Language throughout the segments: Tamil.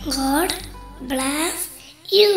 God bless you.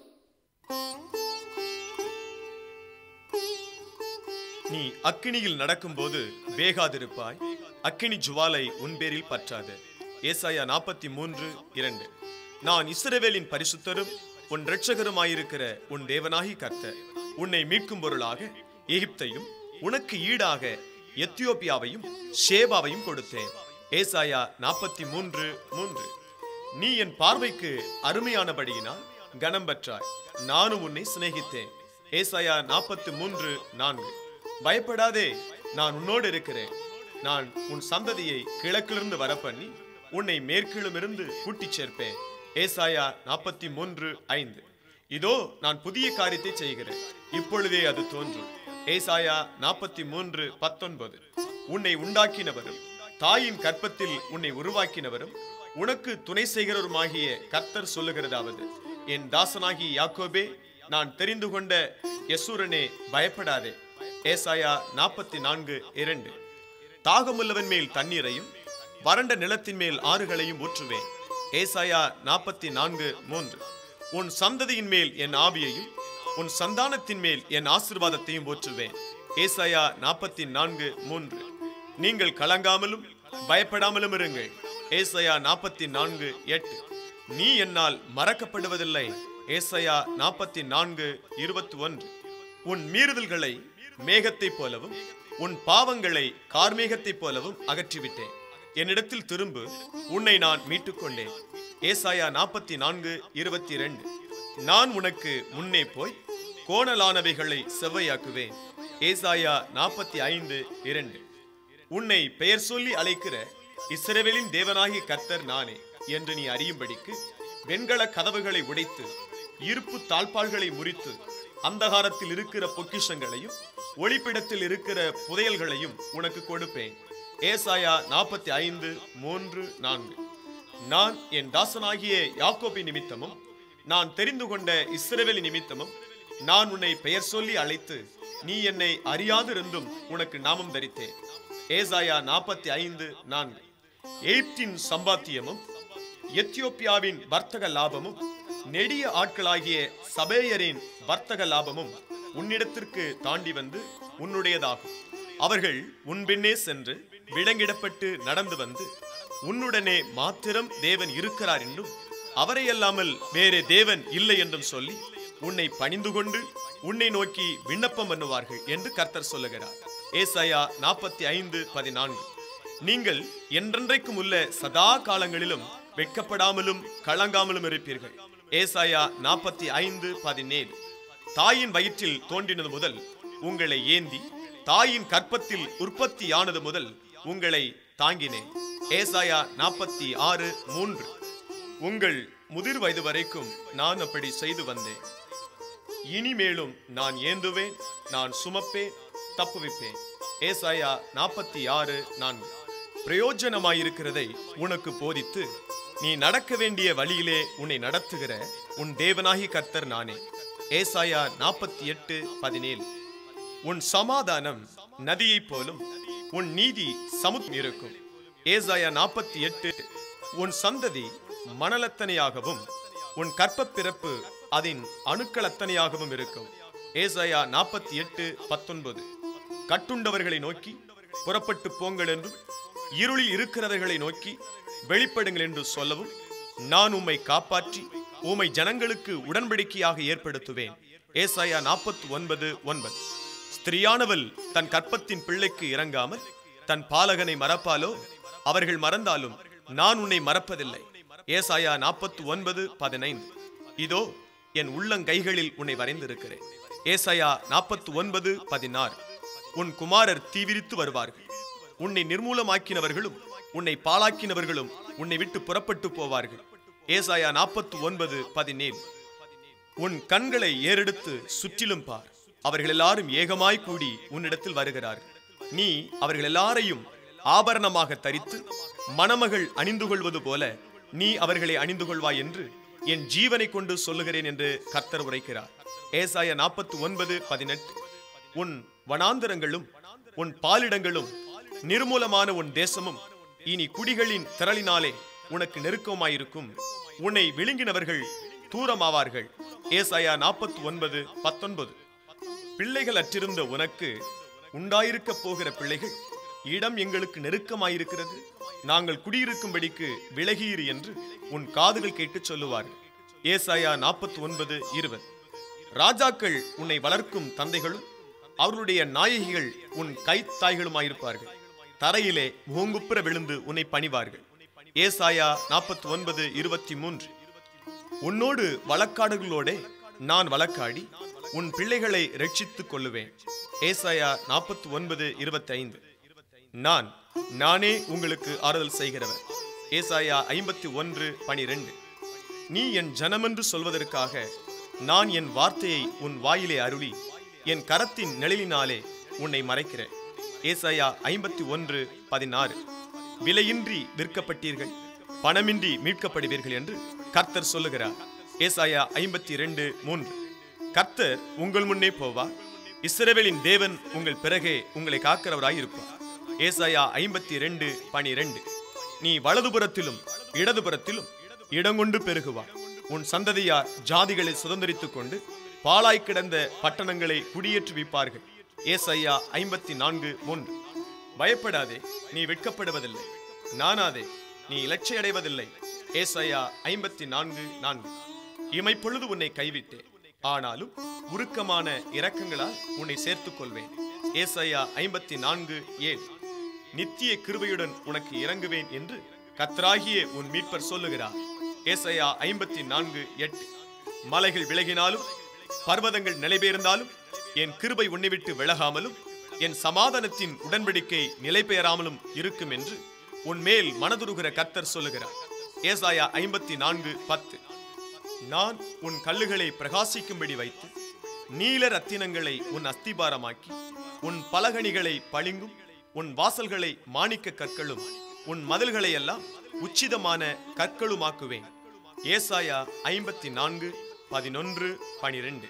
நீ அக்கினியில் நடக்கும்போது வேகாதிருப்பாய் அக்கினி ஜுவாலை உன் பேரில் பற்றாது ஏசாயா நாற்பத்தி மூன்று இரண்டு நான் இஸ்ரவேலின் பரிசுத்தரும் உன் இரட்சகருமாயிருக்கிற உன் தேவனாகி கர்த்தர் உன்னை மீட்கும் பொருளாக எகிப்தையும் உனக்கு ஈடாக எத்தியோப்பியாவையும் ஷேபாவையும் கொடுத்தேன் ஏசாயா நாற்பத்தி மூன்று மூன்று நீ என் பார்வைக்கு அருமையானபடியினால் கனம் பெற்றாய் நானும் உன்னை சிநேகித்தேன் ஏசாயா நாற்பத்தி மூன்று நான்கு பயப்படாதே நான் உன்னோடு இருக்கிறேன் நான் உன் சந்ததியை கிழக்கிலிருந்து வரப்பண்ணி உன்னை மேற்கிலுமிருந்து கூட்டிச் சேர்ப்பேன் ஏசாயா நாற்பத்தி மூன்று ஐந்து இதோ நான் புதிய காரியத்தை செய்கிறேன் இப்பொழுதே அது தோன்றும் ஏசாயா நாற்பத்தி மூன்று பத்தொன்பது உன்னை உண்டாக்கினவரும் தாயின் கற்பத்தில் உன்னை உருவாக்கினவரும் உனக்கு துணை செய்கிறவருமாகிய கர்த்தர் சொல்லுகிறதாவது என் தாசனாகிய யாக்கோபே நான் தெரிந்து கொண்ட யசூரனே பயப்படாதே ஏசாயா நாற்பத்தி நான்கு இரண்டு தாகமுள்ளவன் மேல் தண்ணீரையும் வறண்ட நிலத்தின் மேல் ஆறுகளையும் ஊற்றுவேன் ஏசாயா நாற்பத்தி நான்கு மூன்று உன் சந்ததியின் மேல் என் ஆவியையும் உன் சந்தானத்தின் மேல் என் ஆசிர்வாதத்தையும் ஊற்றுவேன் ஏசாயா நாற்பத்தி நான்கு மூன்று நீங்கள் கலங்காமலும் பயப்படாமலும் இருங்கள் ஏசாயா நாற்பத்தி நான்கு எட்டு நீ என்னால் மறக்கப்படுவதில்லை ஏசாயா நாற்பத்தி நான்கு இருபத்தி ஒன்று உன் மீறுதல்களை மேகத்தைப் போலவும் உன் பாவங்களை கார்மேகத்தைப் போலவும் அகற்றிவிட்டேன் என்னிடத்தில் திரும்பு உன்னை நான் மீட்டுக்கொண்டேன் ஏசாயா நாற்பத்தி நான்கு இருபத்தி ரெண்டு நான் உனக்கு முன்னே போய் கோணலானவைகளை செவ்வையாக்குவேன் ஏசாயா நாற்பத்தி ஐந்து இரண்டு உன்னை பெயர் சொல்லி அழைக்கிற இஸ்ரவேலின் தேவனாகிய கர்த்தர் நானே என்று நீ அறியும்படிக்கு வெண்கல கதவுகளை உடைத்து இருப்பு தாழ்பாள்களை முறித்து அந்தகாரத்தில் இருக்கிற பொக்கிஷங்களையும் ஒளிப்பிடத்தில் இருக்கிற புதையல்களையும் உனக்கு கொடுப்பேன் ஏசாயா நாற்பத்தி ஐந்து மூன்று நான்கு நான் என் தாசனாகிய யாக்கோபி நிமித்தமும் நான் தெரிந்து கொண்ட இஸ்ரவேலி நிமித்தமும் நான் உன்னை பெயர் சொல்லி அழைத்து நீ என்னை அறியாதிருந்தும் உனக்கு நாமம் தரித்தேன் ஏசாயா நாற்பத்தி ஐந்து நான்கு எகிப்தின் சம்பாத்தியமும் எத்தியோப்பியாவின் வர்த்தக லாபமும் நெடிய ஆட்களாகிய சபேயரின் வர்த்தக லாபமும் உன்னிடத்திற்கு தாண்டி வந்து உன்னுடையதாகும் அவர்கள் உன் பின்னே சென்று விலங்கிடப்பட்டு நடந்து வந்து உன்னுடனே மாத்திரம் தேவன் இருக்கிறார் என்றும் அவரை அல்லாமல் வேறே தேவன் இல்லை என்றும் சொல்லி உன்னை பணிந்து கொண்டு உன்னை நோக்கி விண்ணப்பம் பண்ணுவார்கள் என்று கர்த்தர் சொல்லுகிறார் ஏசாயா நாற்பத்தி ஐந்து பதினான்கு நீங்கள் என்றென்றைக்கும் உள்ள சதா காலங்களிலும் வெட்கப்படாமலும் கலங்காமலும் இருப்பீர்கள் ஏசாயா நாற்பத்தி ஐந்து பதினேழு தாயின் வயிற்றில் தோன்றினது முதல் உங்களை ஏந்தி தாயின் கற்பத்தில் உற்பத்தியானது முதல் உங்களை தாங்கினேன் ஏசாயா நாற்பத்தி ஆறு மூன்று உங்கள் முதிர் வயது வரைக்கும் நான் அப்படி செய்து வந்தேன் இனிமேலும் நான் ஏந்துவேன் நான் சுமப்பேன் தப்புவிப்பேன் ஏசாயா நாற்பத்தி ஆறு நான்கு பிரயோஜனமாயிருக்கிறதை உனக்கு போதித்து நீ நடக்க வேண்டிய வழியிலே உன்னை நடத்துகிற உன் தேவனாகி கர்த்தர் நானே ஏசாயா நாற்பத்தி எட்டு பதினேழு உன் சமாதானம் நதியைப் போலும் உன் நீதி சமுத்திரம் இருக்கும் ஏசாயா நாற்பத்தி எட்டு உன் சந்ததி மணலத்தனையாகவும் உன் கற்பப் பிறப்பு அதன் அணுக்களத்தனையாகவும் இருக்கும் ஏசாயா நாற்பத்தி எட்டு பத்தொன்பது கட்டுண்டவர்களை நோக்கி புறப்பட்டு போங்கள் என்றும் இருளில் இருக்கிறவர்களை நோக்கி வெளிப்படுங்கள் என்று சொல்லவும் நான் உம்மை காப்பாற்றி உம்மை ஜனங்களுக்கு உடன்படிக்கையாக ஏற்படுத்துவேன் ஏசாயா நாற்பத்தி ஒன்பது ஒன்பது ஸ்திரியானவள் தன் கற்பத்தின் பிள்ளைக்கு இறங்காமல் தன் பாலகனை மறப்பாலோ அவர்கள் மறந்தாலும் நான் உன்னை மறப்பதில்லை ஏசாயா நாற்பத்தி ஒன்பது பதினைந்து இதோ என் உள்ளங்கைகளில் உன்னை வரைந்திருக்கிறேன் ஏசாயா நாற்பத்தி ஒன்பது பதினாறு உன் குமாரர் தீவிரித்து வருவார்கள் உன்னை நிர்மூலமாக்கினவர்களும் உன்னை பாழாக்கினவர்களும் உன்னை விட்டு புறப்பட்டு போவார்கள் ஏசாயா நாற்பத்தி ஒன்பது பதினேழு உன் கண்களை ஏறெடுத்து சுற்றிலும் பார் அவர்கள் எல்லாரும் ஏகமாய் கூடி உன்னிடத்தில் வருகிறார்கள் நீ அவர்கள் எல்லாரையும் ஆபரணமாக தரித்து மணமகள் அணிந்து கொள்வது போல நீ அவர்களை அணிந்து கொள்வாய் என்று என் ஜீவனை கொண்டு சொல்லுகிறேன் என்று கர்த்தர் உரைக்கிறார் ஏசாய நாற்பத்தி ஒன்பது பதினெட்டு உன் வனாந்தரங்களும் உன் பாலிடங்களும் நிர்மூலமான உன் தேசமும் இனி குடிகளின் திரளினாலே உனக்கு நெருக்கமாயிருக்கும் உன்னை விழுங்கினவர்கள் தூரமாவார்கள் ஏசாயா நாற்பத்தி ஒன்பது பத்தொன்பது பிள்ளைகள் அற்றிருந்த உனக்கு உண்டாயிருக்கப் போகிற பிள்ளைகள் இடம் எங்களுக்கு நெருக்கமாயிருக்கிறது நாங்கள் குடியிருக்கும்படிக்கு விலகியிரு என்று உன் காதுகள் கேட்டுச் சொல்லுவார்கள் ஏசாயா நாற்பத்தி ஒன்பது இருபது ராஜாக்கள் உன்னை வளர்க்கும் தந்தைகளும் அவர்களுடைய நாயகிகள் உன் கைத்தாய்களுமாயிருப்பார்கள் தரையிலே முகங்குப்புற விழுந்து உன்னை பணிவார்கள் ஏசாயா நாற்பத்தி ஒன்பது இருபத்தி மூன்று உன்னோடு வழக்காடுகளோடே நான் வழக்காடி உன் பிள்ளைகளை ரட்சித்துக் கொள்ளுவேன் ஏசாயா நாற்பத்தி ஒன்பது இருபத்தி ஐந்து நான் நானே உங்களுக்கு ஆறுதல் செய்கிறவர் ஏசாயா ஐம்பத்தி ஒன்று பனிரெண்டு நீ என் ஜனமென்று சொல்வதற்காக நான் என் வார்த்தையை உன் வாயிலே அருளி என் கரத்தின் நிழலினாலே உன்னை மறைக்கிறேன் ஏசாயா ஐம்பத்தி ஒன்று பதினாறு விலையின்றி விற்கப்பட்டீர்கள் பணமின்றி மீட்கப்படுவீர்கள் என்று கர்த்தர் சொல்லுகிறார் ஏசாயா ஐம்பத்தி இரண்டு மூன்று கர்த்தர் உங்கள் முன்னே போவார் இஸ்ரவேலின் தேவன் உங்கள் பிறகே உங்களை காக்கிறவராய் இருப்பார் ஏசாயா ஐம்பத்தி இரண்டு பனிரெண்டு நீ வலதுபுறத்திலும் இடதுபுறத்திலும் இடங்கொண்டு பெருகுவார் உன் சந்ததியார் ஜாதிகளை சுதந்திரித்துக் கொண்டு பாழாய் கிடந்த பட்டணங்களை குடியேற்றுவிப்பார்கள் ஏசாயா ஐம்பத்தி நான்கு மூன்று பயப்படாதே நீ வெட்கப்படுவதில்லை நானாதே நீ இலட்சையடைவதில்லை ஏசாயா ஐம்பத்தி நான்கு நான்கு இமைப்பொழுது உன்னை கைவிட்டேன் ஆனாலும் உருக்கமான இரக்கங்களால் உன்னை சேர்த்துக் கொள்வேன் ஏசாயா ஐம்பத்தி நான்கு ஏழு நித்திய கிருபையுடன் உனக்கு இறங்குவேன் என்று கத்ராகிய உன் மீட்பர் சொல்லுகிறார் ஏசாயா ஐம்பத்தி நான்கு எட்டு மலைகள் விலகினாலும் பர்வதங்கள் நிலைபெயர்ந்தாலும் என் கிருபை உன்னை விட்டு விலகாமலும் என் சமாதானத்தின் உடன்படிக்கை நிலை பெயராமலும் இருக்கும் என்று உன் மேல் மனதுருகிற கர்த்தர் சொல்லுகிறார் ஏசாயா ஐம்பத்தி நான்கு பத்து நான் உன் கல்லுகளை பிரகாசிக்கும்படி வைத்து நீல ரத்தினங்களை உன் அஸ்திபாரமாக்கி உன் பலகணிகளை பளிங்கும் உன் வாசல்களை மாணிக்க கற்களும் உன் மதில்களை எல்லாம் உச்சிதமான கற்களுமாக்குவேன் ஏசாயா ஐம்பத்தி நான்கு பதினொன்று பனிரெண்டு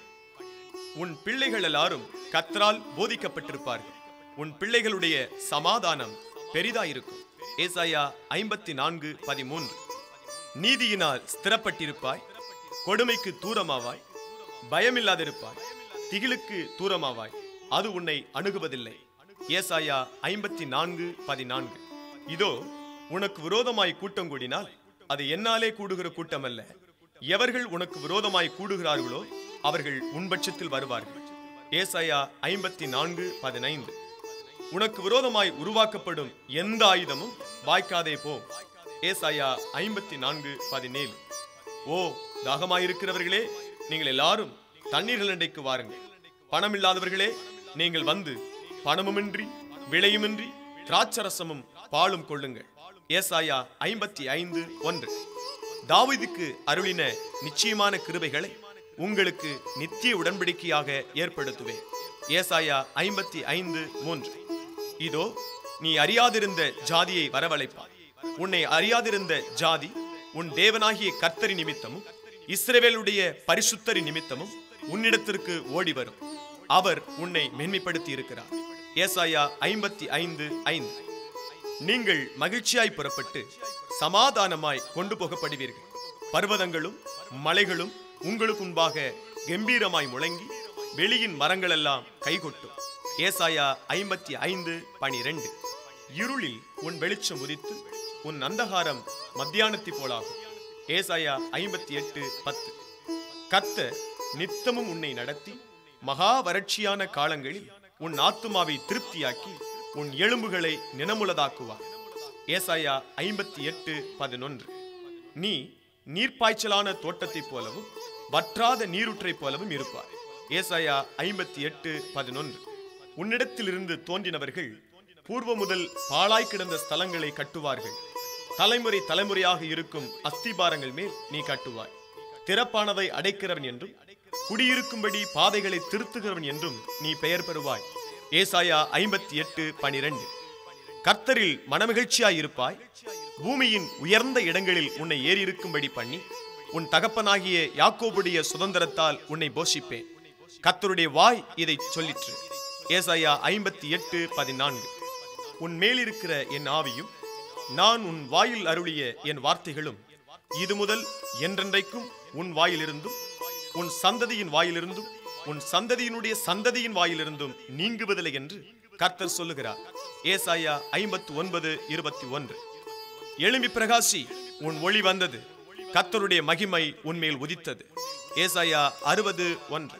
உன் பிள்ளைகள் எல்லாரும் கத்தரால் போதிக்கப்பட்டிருப்பார்கள் உன் பிள்ளைகளுடைய சமாதானம் பெரிதாயிருக்கும் ஏசாயா ஐம்பத்தி நான்கு பதிமூன்று நீதியினால் ஸ்திரப்பட்டிருப்பாய் கொடுமைக்கு தூரமாவாய் பயமில்லாதிருப்பாய் திகிலுக்கு தூரமாவாய் அது உன்னை அணுகுவதில்லை ஏசாயா ஐம்பத்தி நான்கு பதினான்கு இதோ உனக்கு விரோதமாய் கூட்டம் கூடினால் அது என்னாலே கூடுகிற கூட்டமல்ல எவர்கள் உனக்கு விரோதமாய் கூடுகிறார்களோ அவர்கள் உன்பட்சத்தில் வருவார்கள் ஏசாயா ஐம்பத்தி நான்கு பதினைந்து உனக்கு விரோதமாய் உருவாக்கப்படும் எந்த ஆயுதமும் வாய்க்காதே போ ஏசாயா ஐம்பத்தி நான்கு பதினேழு ஓ தாகமாயிருக்கிறவர்களே நீங்கள் எல்லாரும் தண்ணீர் நிலைக்கு வாருங்கள் பணம் இல்லாதவர்களே நீங்கள் வந்து பணமுமின்றி விலையுமின்றி திராட்சரசமும் பாலும் கொள்ளுங்கள் ஏசாயா ஐம்பத்தி ஐந்து ஒன்று தாவீதுக்கு அருளின நிச்சயமான கிருபைகளை உங்களுக்கு நித்திய உடன்படிக்கையாக ஏற்படுத்துவேன் ஏசாயா ஐம்பத்தி ஐந்து மூன்று இதோ நீ அறியாதிருந்த ஜாதியை வரவழைப்பார் உன்னை அறியாதிருந்த ஜாதி உன் தேவனாகிய கர்த்தரி நிமித்தமும் இஸ்ரவேலுடைய பரிசுத்தரி நிமித்தமும் உன்னிடத்திற்கு ஓடி வரும் அவர் உன்னை மென்மைப்படுத்தி இருக்கிறார் ஏசாயா ஐம்பத்தி ஐந்து ஐந்து நீங்கள் மகிழ்ச்சியாய் புறப்பட்டு சமாதானமாய் கொண்டு போகப்படுவீர்கள் பர்வதங்களும் மலைகளும் உங்களுக்கு முன்பாக கம்பீரமாய் முழங்கி வெளியின் மரங்களெல்லாம் கைகொட்டும் ஏசாயா ஐம்பத்தி ஐந்து பனிரெண்டு இருளில் உன் வெளிச்சம் உதித்து உன் அந்தகாரம் மத்தியானத்தி போலாகும் ஏசாயா ஐம்பத்தி எட்டு பத்து கர்த்தர் நித்தமும் உன்னை நடத்தி மகா வறட்சியான காலங்களில் உன் ஆத்துமாவை திருப்தியாக்கி உன் எலும்புகளை நினமுள்ளதாக்குவார் ஏசாயா ஐம்பத்தி எட்டு பதினொன்று நீ நீர்ப்பாய்ச்சலான தோட்டத்தைப் போலவும் வற்றாத நீரூற்றைப் போலவும் இருப்பார் ஏசாயா ஐம்பத்தி எட்டு பதினொன்று உன்னிடத்திலிருந்து தோன்றினவர்கள் பூர்வ முதல் பாழாய் கிடந்த ஸ்தலங்களை கட்டுவார்கள் தலைமுறை தலைமுறையாக இருக்கும் அஸ்திபாரங்கள் மேல் நீ கட்டுவாய் திறப்பானதை அடைக்கிறவன் என்றும் குடியிருக்கும்படி பாதைகளை திருத்துகிறவன் என்றும் நீ பெயர் பெறுவாய் ஏசாயா ஐம்பத்தி எட்டு பனிரெண்டு கர்த்தரில் மனமகிழ்ச்சியாய் இருப்பாய் பூமியின் உயர்ந்த இடங்களில் உன்னை ஏறியிருக்கும்படி பண்ணி உன் தகப்பனாகிய யாக்கோபுடைய சுதந்திரத்தால் உன்னை போஷிப்பேன் கர்த்தருடைய வாய் இதை சொல்லிற்று ஏசாயா ஐம்பத்தி எட்டு பதினான்கு உன் மேலிருக்கிற என் ஆவியும் நான் உன் வாயில் அருளிய என் வார்த்தைகளும் இது முதல் என்றென்றைக்கும் உன் வாயிலிருந்தும் உன் சந்ததியின் வாயிலிருந்தும் உன் சந்ததியினுடைய சந்ததியின் வாயிலிருந்தும் நீங்குவதில்லை என்று கர்த்தர் சொல்லுகிறார் ஏசாயா ஐம்பத்து ஒன்பது இருபத்தி ஒன்று எழும்பி பிரகாசி உன் ஒளி வந்தது கர்த்தருடைய மகிமை உன்மேல் உதித்தது ஏசாயா அறுபது ஒன்று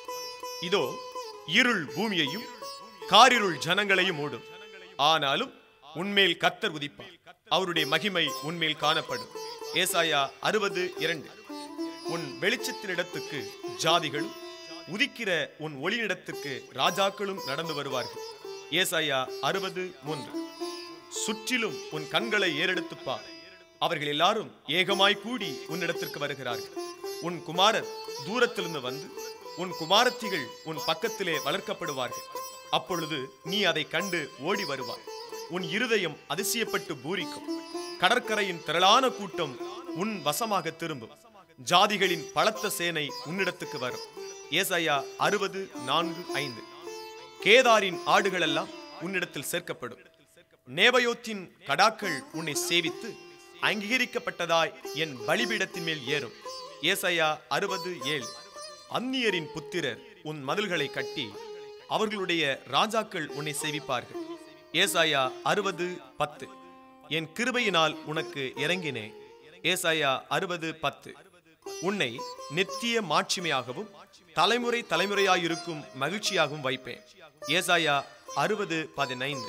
இதோ இருள் பூமியையும் காரிருள் ஜனங்களையும் மூடும் ஆனாலும் உன்மேல் கர்த்தர் உதிப்பார் அவருடைய மகிமை உன்மேல் காணப்படும் ஏசாயா அறுபது இரண்டு உன் வெளிச்சத்தினிடத்துக்கு ஜாதிகளும் உதிக்கிற உன் ஒளியிடத்துக்கு ராஜாக்களும் நடந்து வருவார்கள் ஏசாயா அறுபது மூன்று சுற்றிலும் உன் கண்களை ஏறெடுத்துப் பார் அவர்கள் எல்லாரும் ஏகமாய் கூடி உன்னிடத்திற்கு வருகிறார்கள் உன் குமாரர் தூரத்திலிருந்து வந்து உன் குமாரத்திகள் உன் பக்கத்திலே வளர்க்கப்படுவார்கள் அப்பொழுது நீ அதை கண்டு ஓடி வருவாய் உன் இருதயம் அதிசயப்பட்டு பூரிக்கும் கடற்கரையின் திரளான கூட்டம் உன் வசமாக திரும்பும் ஜாதிகளின் பலத்த சேனை உன்னிடத்துக்கு வரும் ஏசாயா அறுபது நான்கு ஐந்து கேதாரின் ஆடுகளெல்லாம் உன்னிடத்தில் சேர்க்கப்படும் நேபயோத்தின் கடாக்கள் உன்னை சேவித்து அங்கீகரிக்கப்பட்டதாய் என் பலிபீடத்தின் மேல் ஏறும் ஏசாயா அறுபது ஏழு அந்நியரின் புத்திரர் உன் மதில்களை கட்டி அவர்களுடைய ராஜாக்கள் உன்னை சேவிப்பார்கள் ஏசாயா அறுபது பத்து என் கிருபையினால் உனக்கு இறங்கினேன் ஏசாயா அறுபது பத்து உன்னை நித்திய மாட்சிமையாகவும் தலைமுறை தலைமுறையாயிருக்கும் மகிழ்ச்சியாகவும் வைப்பேன் ஏசாயா அறுபது பதினைந்து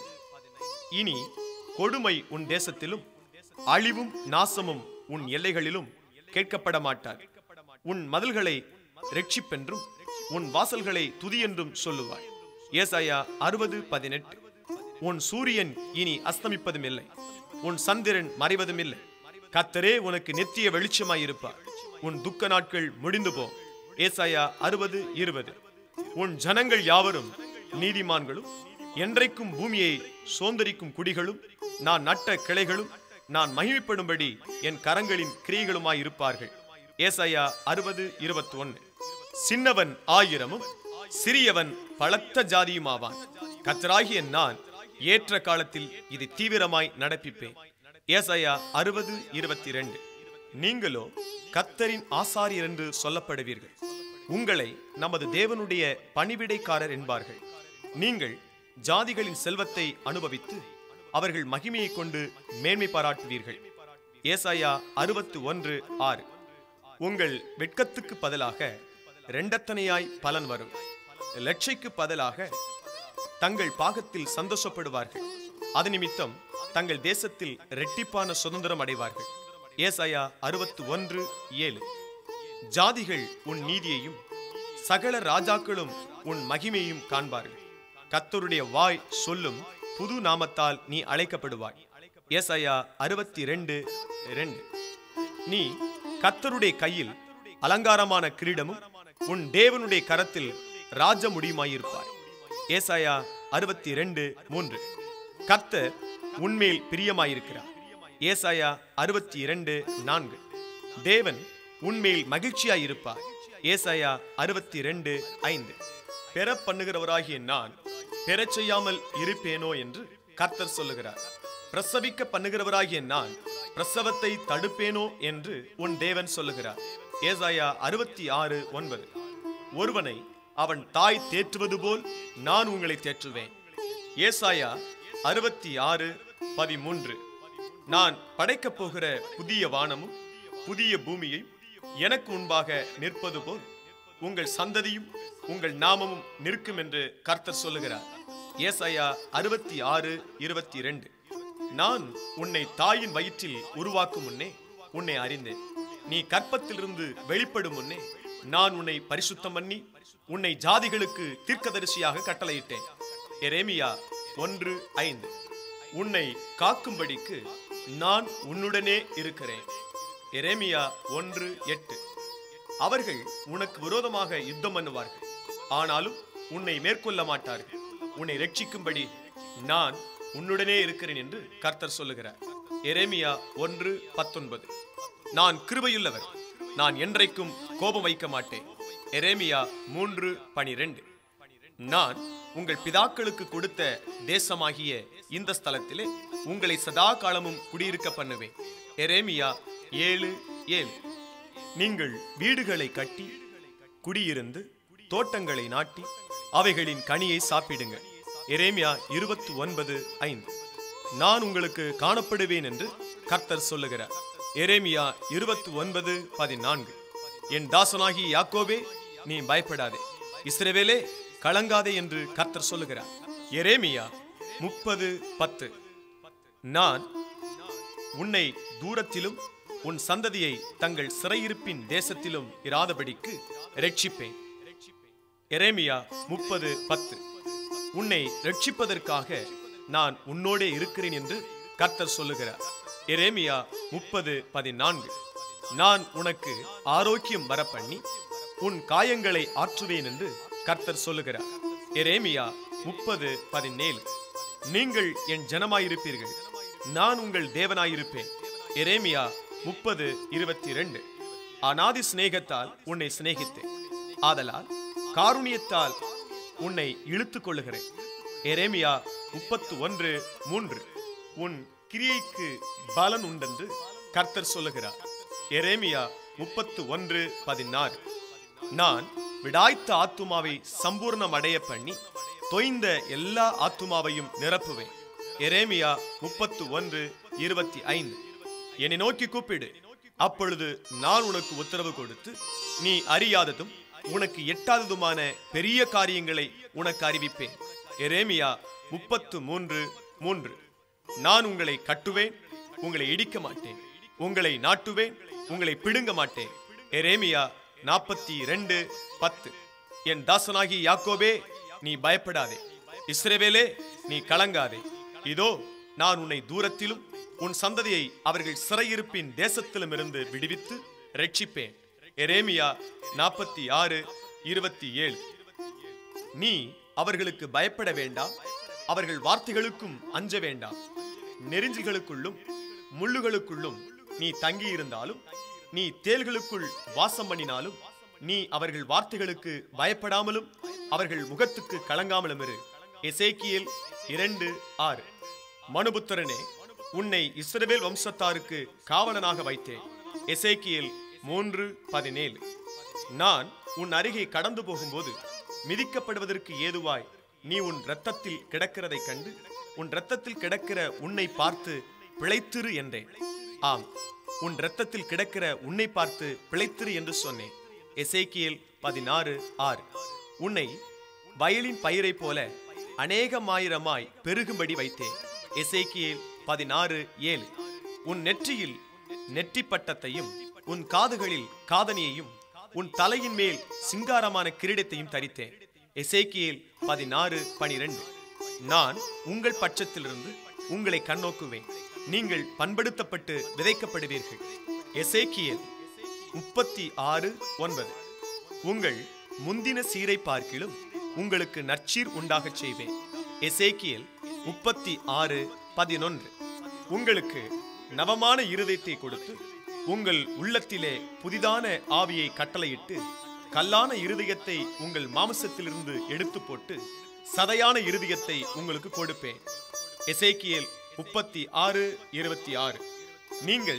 இனி கொடுமை உன் தேசத்திலும் அழிவும் நாசமும் உன் எல்லைகளிலும் கேட்கப்பட மாட்டார் உன் மதில்களை ரட்சிப்பென்றும் உன் வாசல்களை துதியென்றும் சொல்லுவாய் ஏசாயா அறுபது பதினெட்டு உன் சூரியன் இனி அஸ்தமிப்பதும் இல்லை உன் சந்திரன் மறைவதும் இல்லை கத்தரே உனக்கு நித்திய வெளிச்சமாயிருப்பார் உன் துக்க நாட்கள் முடிந்து போ ஏசாயா அறுபது இருபது உன் ஜனங்கள் யாவரும் நீதிமான்களும் என்றைக்கும் பூமியை சோந்தரிக்கும் குடிகளும் நான் நட்ட கிளைகளும் நான் மகிமைப்படும்படி என் கரங்களின் கிரியைகளுமாய் இருப்பார்கள் ஏசாயா அறுபது இருபத்தி ஒன்று சின்னவன் ஆயிரமும் சிறியவன் பலத்த ஜாதியுமாவான் கத்தராகிய நான் ஏற்ற காலத்தில் இது தீவிரமாய் நடப்பிப்பேன் ஏசாயா அறுபது இருபத்தி ரெண்டு நீங்களோ கத்தரின் ஆசாரியர் என்று சொல்லப்படுவீர்கள் உங்களை நமது தேவனுடைய பணிவிடைக்காரர் என்பார்கள் நீங்கள் ஜாதிகளின் செல்வத்தை அனுபவித்து அவர்கள் மகிமையை கொண்டு மேன்மை பாராட்டுவீர்கள் ஏசாயா அறுபத்து ஒன்று ஆறு உங்கள் வெட்கத்துக்கு பதிலாக ரெண்டத்தனையாய் பலன் வரும் லட்சைக்கு பதிலாக தங்கள் பாகத்தில் சந்தோஷப்படுவார்கள் அது நிமித்தம் தங்கள் தேசத்தில் ரெட்டிப்பான சுதந்திரம் அடைவார்கள் ஏசாயா அறுபத்து ஒன்று ஏழு ஜாதிகள் உன் நீதியையும் சகல ராஜாக்களும் உன் மகிமையையும் காண்பார்கள் கத்தருடைய வாய் சொல்லும் புது நாமத்தால் நீ அழைக்கப்படுவாய் ஏசாயா அறுபத்தி ரெண்டு ரெண்டு நீ கத்தருடைய கையில் அலங்காரமான கிரீடமும் உன் தேவனுடைய கரத்தில் ராஜ முடியுமாயிருப்பாய் ஏசாயா அறுபத்தி ரெண்டு மூன்று கர்த்தர் உன்மேல் பிரியமாயிருக்கிறார் ஏசாயா அறுபத்தி இரண்டு நான்கு தேவன் உன்மேல் மகிழ்ச்சியாயிருப்பார் ஏசாயா அறுபத்தி ரெண்டு ஐந்து பெற பண்ணுகிறவராகிய நான் பெறச் செய்யாமல் இருப்பேனோ என்று கர்த்தர் சொல்லுகிறார் பிரசவிக்க பண்ணுகிறவராகிய நான் பிரசவத்தை தடுப்பேனோ என்று உன் தேவன் சொல்லுகிறார் ஏசாயா அறுபத்தி ஆறு ஒன்பது ஒருவனை அவன் தாய் தேற்றுவது போல் நான் உங்களை தேற்றுவேன் ஏசாயா அறுபத்தி ஆறு பதிமூன்று நான் படைக்கப் போகிற புதிய வானமும் புதிய பூமியை எனக்கு முன்பாக நிற்பது போல் உங்கள் சந்ததியும் உங்கள் நாமமும் நிற்கும் என்று கர்த்தர் சொல்லுகிறார் ஏசாயா அறுபத்தி ஆறு இருபத்தி இரண்டு நான் உன்னை தாயின் வயிற்றில் எருவாக்கும் முன்னே உன்னை அறிந்தேன் நீ கற்பத்திலிருந்து வெளிப்படும் முன்னே நான் உன்னை பரிசுத்தம் பண்ணி உன்னை ஜாதிகளுக்கு தீர்க்கதரிசியாக கட்டளையிட்டேன் எரேமியா ஒன்று ஐந்து உன்னை காக்கும்படிக்கு நான் உன்னுடனே இருக்கிறேன் எரேமியா ஒன்று எட்டு அவர்கள் உனக்கு விரோதமாக யுத்தம் பண்ணுவார்கள் ஆனாலும் உன்னை மேற்கொள்ள மாட்டார்கள் உன்னை ரட்சிக்கும்படி நான் உன்னுடனே இருக்கிறேன் என்று கர்த்தர் சொல்லுகிறார் எரேமியா ஒன்று பத்தொன்பது நான் கிருபையுள்ளவர் நான் என்றைக்கும் கோபம் வைக்க மாட்டேன் எரேமியா மூன்று பனிரெண்டு நான் உங்கள் பிதாக்களுக்கு கொடுத்த தேசமாகிய இந்த ஸ்தலத்திலே உங்களை சதா காலமும் குடியிருக்க பண்ணுவேன் எரேமியா ஏழு ஏழு நீங்கள் வீடுகளை கட்டி குடியிருந்து தோட்டங்களை நாட்டி அவைகளின் கனியை சாப்பிடுங்க எரேமியா இருபத்தி ஒன்பது ஐந்து நான் உங்களுக்கு காணப்படுவேன் என்று கர்த்தர் சொல்லுகிறார் எரேமியா இருபத்தி ஒன்பது பதினான்கு என் தாசனாகி யாக்கோபே நீ பயப்படாதே இஸ்ரவேலே கலங்காதே என்று கர்த்தர் சொல்லுகிறார் எரேமியா முப்பது பத்து நான் உன்னை தூரத்திலும் உன் சந்ததியை தங்கள் சிறையிருப்பின் தேசத்திலும் இராதபடிக்கு ரட்சிப்பேன் எரேமியா முப்பது பத்து உன்னை ரட்சிப்பதற்காக நான் உன்னோடே இருக்கிறேன் என்று கர்த்தர் சொல்லுகிறார் எரேமியா முப்பது பதினான்கு நான் உனக்கு ஆரோக்கியம் வரப்பண்ணி உன் காயங்களை ஆற்றுவேன் என்று கர்த்தர் சொல்லுகிறார் எரேமியா முப்பது பதினேழு நீங்கள் என் ஜனமாயிருப்பீர்கள் நான் உங்கள் தேவனாயிருப்பேன் எரேமியா முப்பது இருபத்தி ரெண்டு அநாதி சிநேகத்தால் உன்னை சிநேகித்தேன் ஆதலால் காருணியத்தால் உன்னை இழுத்துக் கொள்ளுகிறேன் எரேமியா முப்பத்து ஒன்று மூன்று உன் கிரியைக்கு பலன் உண்டென்று கர்த்தர் சொல்லுகிறார் எரேமியா முப்பத்து ஒன்று பதினாறு நான் விடாய்த்த ஆத்துமாவை சம்பூர்ணம் அடைய பண்ணி தொய்ந்த எல்லா ஆத்துமாவையும் நிரப்புவேன் எரேமியா முப்பத்து ஒன்று இருபத்தி ஐந்து என்னை நோக்கி கூப்பிடு அப்பொழுது நான் உனக்கு உத்தரவு கொடுத்து நீ அறியாததும் உனக்கு எட்டாததுமான பெரிய காரியங்களை உனக்கு அறிவிப்பேன் எரேமியா முப்பத்து மூன்று மூன்று நான் உங்களை கட்டுவேன் உங்களை இடிக்க மாட்டேன் உங்களை நாட்டுவேன் உங்களை பிடுங்க மாட்டேன் எரேமியா நாற்பத்தி ரெண்டு பத்து என் தாசனாகி யாக்கோபே நீ பயப்படாதே இஸ்ரவேலே நீ கலங்காதே இதோ நான் உன்னை தூரத்திலும் உன் சந்ததியை அவர்கள் சிறையிருப்பின் தேசத்திலும் இருந்து விடுவித்து ரட்சிப்பேன் எரேமியா நாற்பத்தி ஆறு இருபத்தி ஏழு நீ அவர்களுக்கு பயப்பட வேண்டாம் அவர்கள் வார்த்தைகளுக்கும் அஞ்ச வேண்டாம் நெருஞ்சிகளுக்குள்ளும் முள்ளுகளுக்குள்ளும் நீ தங்கியிருந்தாலும் நீ தேள்களுக்குள் வாசம் பண்ணினாலும் நீ அவர்கள் வார்த்தைகளுக்கு பயப்படாமலும் அவர்கள் முகத்துக்கு கலங்காமலும் இரு எசேக்கியேல் இரண்டு ஆறு மனுபுத்திரனே உன்னை இஸ்ரவேல் வம்சத்தாருக்கு காவலனாக வைத்தேன் எசேக்கியேல் மூன்று பதினேழு நான் உன் அருகே கடந்து போகும்போது மிதிக்கப்படுவதற்கு ஏதுவாய் நீ உன் இரத்தத்தில் கிடக்கிறதைக் கண்டு உன் இரத்தத்தில் கிடக்கிற உன்னை பார்த்து பிழைத்திரு என்றேன் ஆம் உன் இரத்தத்தில் கிடக்கிற உன்னை பார்த்து பிழைத்திரு என்று சொன்னேன் எசேக்கியேல் பதினாறு ஆறு உன்னை வயலின் பயிரைப் போல அநேகமாயிரமாய் பெருகும்படி வைத்தேன் எசேக்கியேல் பதினாறு ஏழு உன் நெற்றியில் நெற்றி பட்டத்தையும் உன் காதுகளில் காதணியையும் உன் தலையின் மேல் சிங்காரமான கிரீடத்தையும் தரித்தேன் எசேக்கியேல் பதினாறு பனிரெண்டு நான் உங்கள் பட்சத்திலிருந்து உங்களை கண்ணோக்குவேன் நீங்கள் பண்படுத்தப்பட்டு விதைக்கப்படுவீர்கள் எசேக்கியேல் முப்பத்தி ஆறு ஒன்பது உங்கள் முந்தின சீரை பார்க்கிலும் உங்களுக்கு நற்சீர் உண்டாகச் செய்வேன் எசேக்கியேல் முப்பத்தி ஆறு பதினொன்று உங்களுக்கு நவமான இருதயத்தை கொடுத்து உங்கள் உள்ளத்திலே புதிதான ஆவியை கட்டளையிட்டு கல்லான இருதயத்தை உங்கள் மாம்சத்திலிருந்து எடுத்து போட்டு சதையான இருதயத்தை உங்களுக்கு கொடுப்பேன் எசேக்கியேல் முப்பத்தி ஆறு இருபத்தி ஆறு நீங்கள்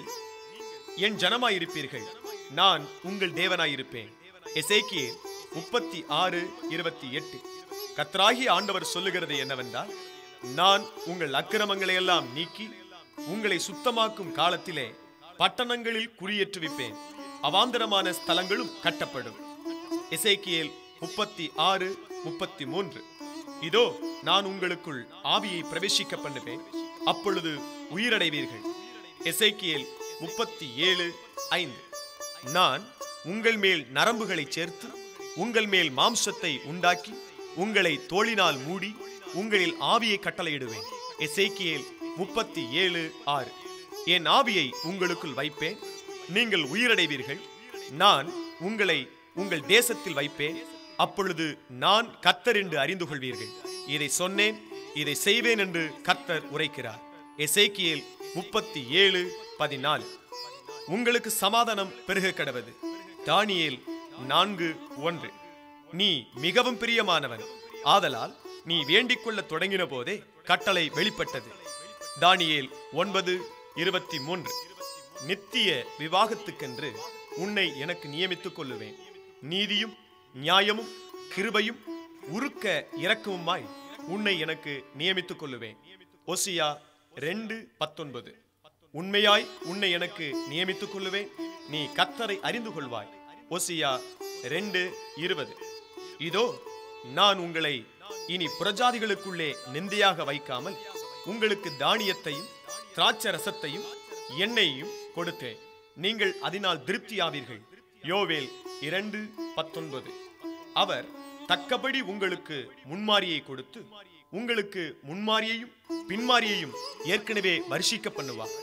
என் ஜனமாயிருப்பீர்கள் நான் உங்கள் தேவனாயிருப்பேன் எசேக்கியேல் முப்பத்தி ஆறு இருபத்தி எட்டு கத்ராகி ஆண்டவர் சொல்லுகிறது என்னவென்றால் நான் உங்கள் அக்கிரமங்களை எல்லாம் நீக்கி உங்களை சுத்தமாக்கும் காலத்திலே பட்டணங்களில் குடியேற்றுவிப்பேன் அவாந்தரமான ஸ்தலங்களும் கட்டப்படும் எசேக்கியேல் முப்பத்தி ஆறு முப்பத்தி மூன்று இதோ நான் உங்களுக்குள் ஆவியை பிரவேசிக்க பண்ணுவேன் அப்பொழுது உயிரடைவீர்கள் எசேக்கியேல் முப்பத்தி ஏழு ஐந்து நான் உங்கள் மேல் நரம்புகளை சேர்த்து உங்கள் மேல் மாம்சத்தை உண்டாக்கி உங்களை தோளினால் மூடி உங்களில் ஆவியை கட்டளையிடுவேன் எசேக்கியேல் முப்பத்தி ஏழு ஆறு என் ஆவியை உங்களுக்குள் வைப்பேன் நீங்கள் உயிரடைவீர்கள் நான் உங்களை உங்கள் தேசத்தில் வைப்பேன் அப்பொழுது நான் கர்த்தர் என்று அறிந்து கொள்வீர்கள் இதை சொன்னேன் இதை செய்வேன் என்று கர்த்தர் உரைக்கிறார் எசேக்கியேல் முப்பத்தி ஏழு பதினாலு உங்களுக்கு சமாதானம் பெருக கடவது தானியேல் நான்கு ஒன்று நீ மிகவும் பிரியமானவன் ஆதலால் நீ வேண்டிக் கொள்ள தொடங்கின போதே கட்டளை வெளிப்பட்டது தானியேல் ஒன்பது இருபத்தி மூன்று நித்திய விவாகத்துக்கென்று உன்னை எனக்கு நியமித்துக் கொள்ளுவேன் நீதியும் நியாயமும் கிருபையும் உருக்க இரக்கமுமாய் உன்னை எனக்கு நியமித்துக் கொள்ளுவேன் ஒசியா ரெண்டு பத்தொன்பது உண்மையாய் உன்னை எனக்கு நியமித்துக் கொள்ளுவேன் நீ கத்தரை அறிந்து கொள்வாய் ஒசியா ரெண்டு இருபது இதோ நான் உங்களை இனி புறஜாதிகளுக்குள்ளே நிந்தையாக வைக்காமல் உங்களுக்கு தானியத்தையும் திராட்சை ரசத்தையும் எண்ணெயையும் கொடுத்தேன் நீங்கள் அதனால் திருப்தியாவீர்கள் யோவேல் இரண்டு பத்தொன்பது அவர் தக்கபடி உங்களுக்கு முன்மாரியை கொடுத்து உங்களுக்கு முன்மாரியையும் பின்மாரியையும் ஏற்கனவே வருஷிக்க பண்ணுவார்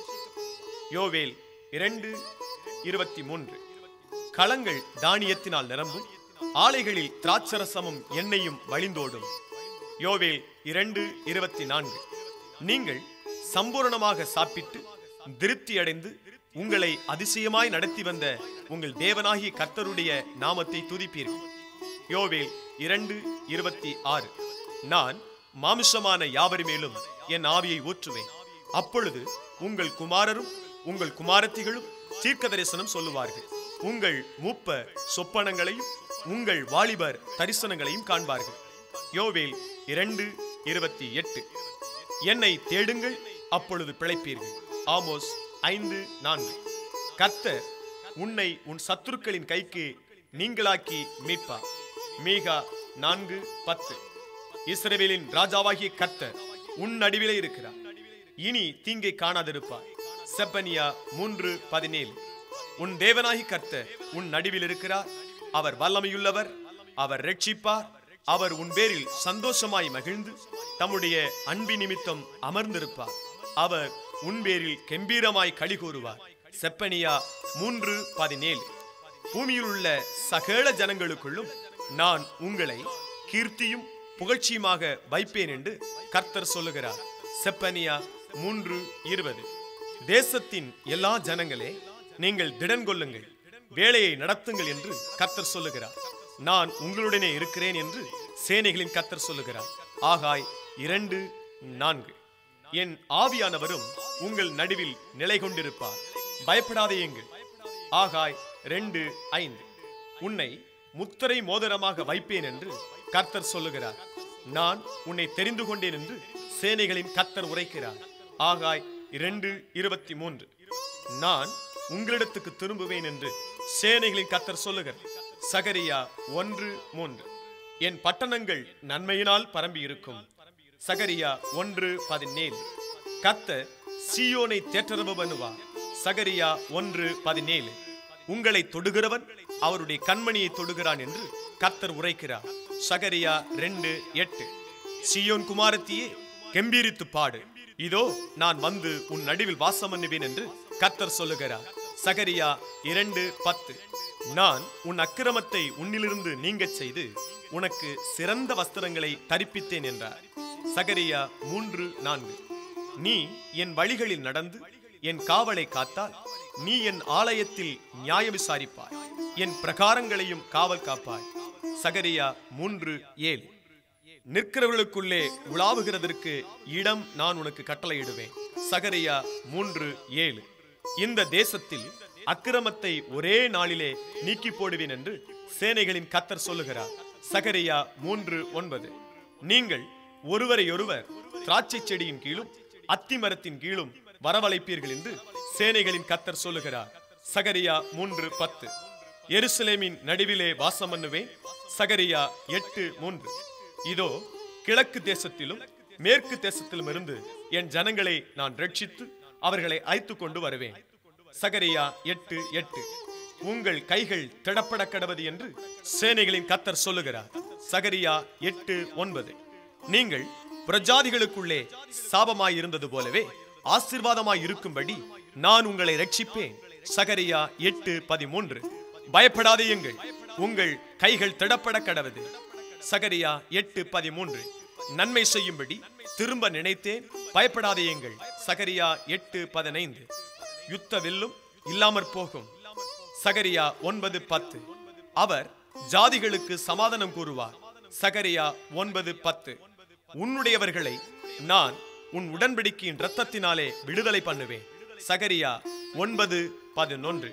யோவேல் இரண்டு இருபத்தி மூன்று களங்கள் தானியத்தினால் நிரம்பும் ஆலைகளில் திராட்சரசமும் எண்ணெயும் வழிந்தோடும் யோவேல் இரண்டு இருபத்தி நான்கு நீங்கள் சம்பூரணமாக சாப்பிட்டு திருப்தி அடைந்து உங்களை அதிசயமாய் நடத்தி வந்த உங்கள் தேவனாகிய கர்த்தருடைய நாமத்தை துதிப்பீர்கள் யோவேல் இரண்டு இருபத்தி ஆறு நான் மாமிசமான யாவர் மேலும் என் ஆவியை ஊற்றுவேன் அப்பொழுது உங்கள் குமாரரும் உங்கள் குமாரத்திகளும் தீர்க்க தரிசனம் சொல்லுவார்கள் உங்கள் மூப்ப சொப்பனங்களையும் உங்கள் வாலிபர் தரிசனங்களையும் காண்பார்கள் யோவேல் இரண்டு இருபத்தி எட்டு என்னை தேடுங்கள் அப்பொழுது பிழைப்பீர்கள் ஆமோஸ் ஐந்து நான்கு கர்த்தர் உன்னை உன் சத்துருக்களின் கைக்கு நீங்களாக்கி மீட்பார் மீகா நான்கு பத்து இஸ்ரவேலின் ராஜாவாகிய கர்த்தர் உன் நடுவிலே இருக்கிறார் இனி தீங்கை காணாதிருப்பார் செப்பனியா மூன்று பதினேழு உன் தேவனாகி கர்த்தர் உன் நடுவில் இருக்கிறார் அவர் வல்லமையுள்ளவர் அவர் ரட்சிப்பார் அவர் உன் பேரில் சந்தோஷமாய் மகிழ்ந்து தம்முடைய அன்பி நிமித்தம் அமர்ந்திருப்பார் அவர் உன் பேரில் கெம்பீரமாய் களி கூறுவார் செப்பனியா மூன்று பதினேழு பூமியில் உள்ள சகல ஜனங்களுக்குள்ளும் நான் உங்களை கீர்த்தியும் புகழ்ச்சியுமாக வைப்பேன் என்று கர்த்தர் சொல்லுகிறார் செப்பனியா மூன்று இருபது தேசத்தின் எல்லா ஜனங்களே நீங்கள் திடன் கொள்ளுங்கள் வேலையை நடத்துங்கள் என்று கர்த்தர் சொல்லுகிறார் நான் உங்களுடனே இருக்கிறேன் என்று சேனைகளின் கர்த்தர் சொல்லுகிறார் ஆகாய் இரண்டு நான்கு என் ஆவியானவரும் உங்கள் நடுவில் நிலை கொண்டிருப்பார் பயப்படாதேயுங்கள் ஆகாய் ரெண்டு ஐந்து உன்னை முத்திரை மோதிரமாக வைப்பேன் என்று கர்த்தர் சொல்லுகிறார் நான் உன்னை தெரிந்து கொண்டேன் என்று சேனைகளின் கர்த்தர் உரைக்கிறார் ஆகாய் இரண்டு இருபத்தி மூன்று நான் உங்களிடத்துக்கு திரும்புவேன் என்று சேனைகளின் கர்த்தர் சொல்லுகிறார் சகரியா ஒன்று மூன்று என் பட்டணங்கள் நன்மையினால் பரம்பி இருக்கும் சகரியா ஒன்று பதினேழு கர்த்தர் சீயோனை தேற்றரவு பண்ணுவார் சகரியா ஒன்று பதினேழு உங்களை தொடுகிறவன் அவருடைய கண்மணியை தொடுகிறான் என்று கர்த்தர் உரைக்கிறார் சகரியா ரெண்டு எட்டு சீயோன் குமாரத்தியே கெம்பீரித்து பாடு இதோ நான் வந்து உன் நடுவில் வாசம் பண்ணுவேன் என்று கர்த்தர் சொல்லுகிறார் சகரியா இரண்டு பத்து நான் உன் அக்கிரமத்தை உன்னிலிருந்து நீங்கச் செய்து உனக்கு சிறந்த வஸ்திரங்களை தரிப்பித்தேன் என்றார் சகரியா மூன்று நான்கு நீ என் வழிகளில் நடந்து என் காவலை காத்தால் நீ என் ஆலயத்தில் நியாய விசாரிப்பாய் என் பிரகாரங்களையும் காவல் காப்பாய் சகரியா மூன்று ஏழு நிற்கிறவர்களுக்குள்ளே உலாவுகிறதற்கு இடம் நான் உனக்கு கட்டளையிடுவேன் சகரியா மூன்று ஏழு இந்த தேசத்தில் அக்கிரமத்தை ஒரே நாளிலே நீக்கி போடுவேன் என்று சேனைகளின் கத்தர் சொல்லுகிறார் சகரியா மூன்று ஒன்பது நீங்கள் ஒருவரையொருவர் திராட்சை செடியின் கீழும் அத்திமரத்தின் கீழும் வரவழைப்பீர்கள் என்று சேனைகளின் கத்தர் சொல்லுகிறார் சகரியா மூன்று பத்து எருசலேமின் நடுவிலே வாசம் பண்ணுவேன் சகரியா எட்டு மூன்று இதோ கிழக்கு தேசத்திலும் மேற்கு தேசத்திலும் இருந்து என் ஜனங்களை நான் ரட்சித்து அவர்களை அழைத்து கொண்டு வருவேன் சகரியா எட்டு எட்டு உங்கள் கைகள் திடப்பட கடவது என்று சேனைகளின் கத்தர் சொல்லுகிறார் சகரியா எட்டு ஒன்பது நீங்கள் பிரஜாதிகளுக்குள்ளே சாபமாய் இருந்தது போலவே ஆசீர்வாதமாய் இருக்கும்படி நான் உங்களை ரட்சிப்பேன் சகரியா எட்டு பதிமூன்று பயப்படாதேயுங்கள் உங்கள் கைகள் திடப்பட கடவது சகரியா எட்டு பதிமூன்று நன்மை செய்யும்படி திரும்ப நினைத்தேன் பயப்படாதேயுங்கள் சகரியா எட்டு பதினைந்து யுத்த வில்லும் இல்லாமற் போகும் சகரியா ஒன்பது பத்து அவர் ஜாதிகளுக்கு சமாதானம் கூறுவார் சகரியா ஒன்பது பத்து உன்னுடையவர்களை நான் உன் உடன்படிக்கையின் இரத்தத்தினாலே விடுதலை பண்ணுவேன் சகரியா ஒன்பது பதினொன்று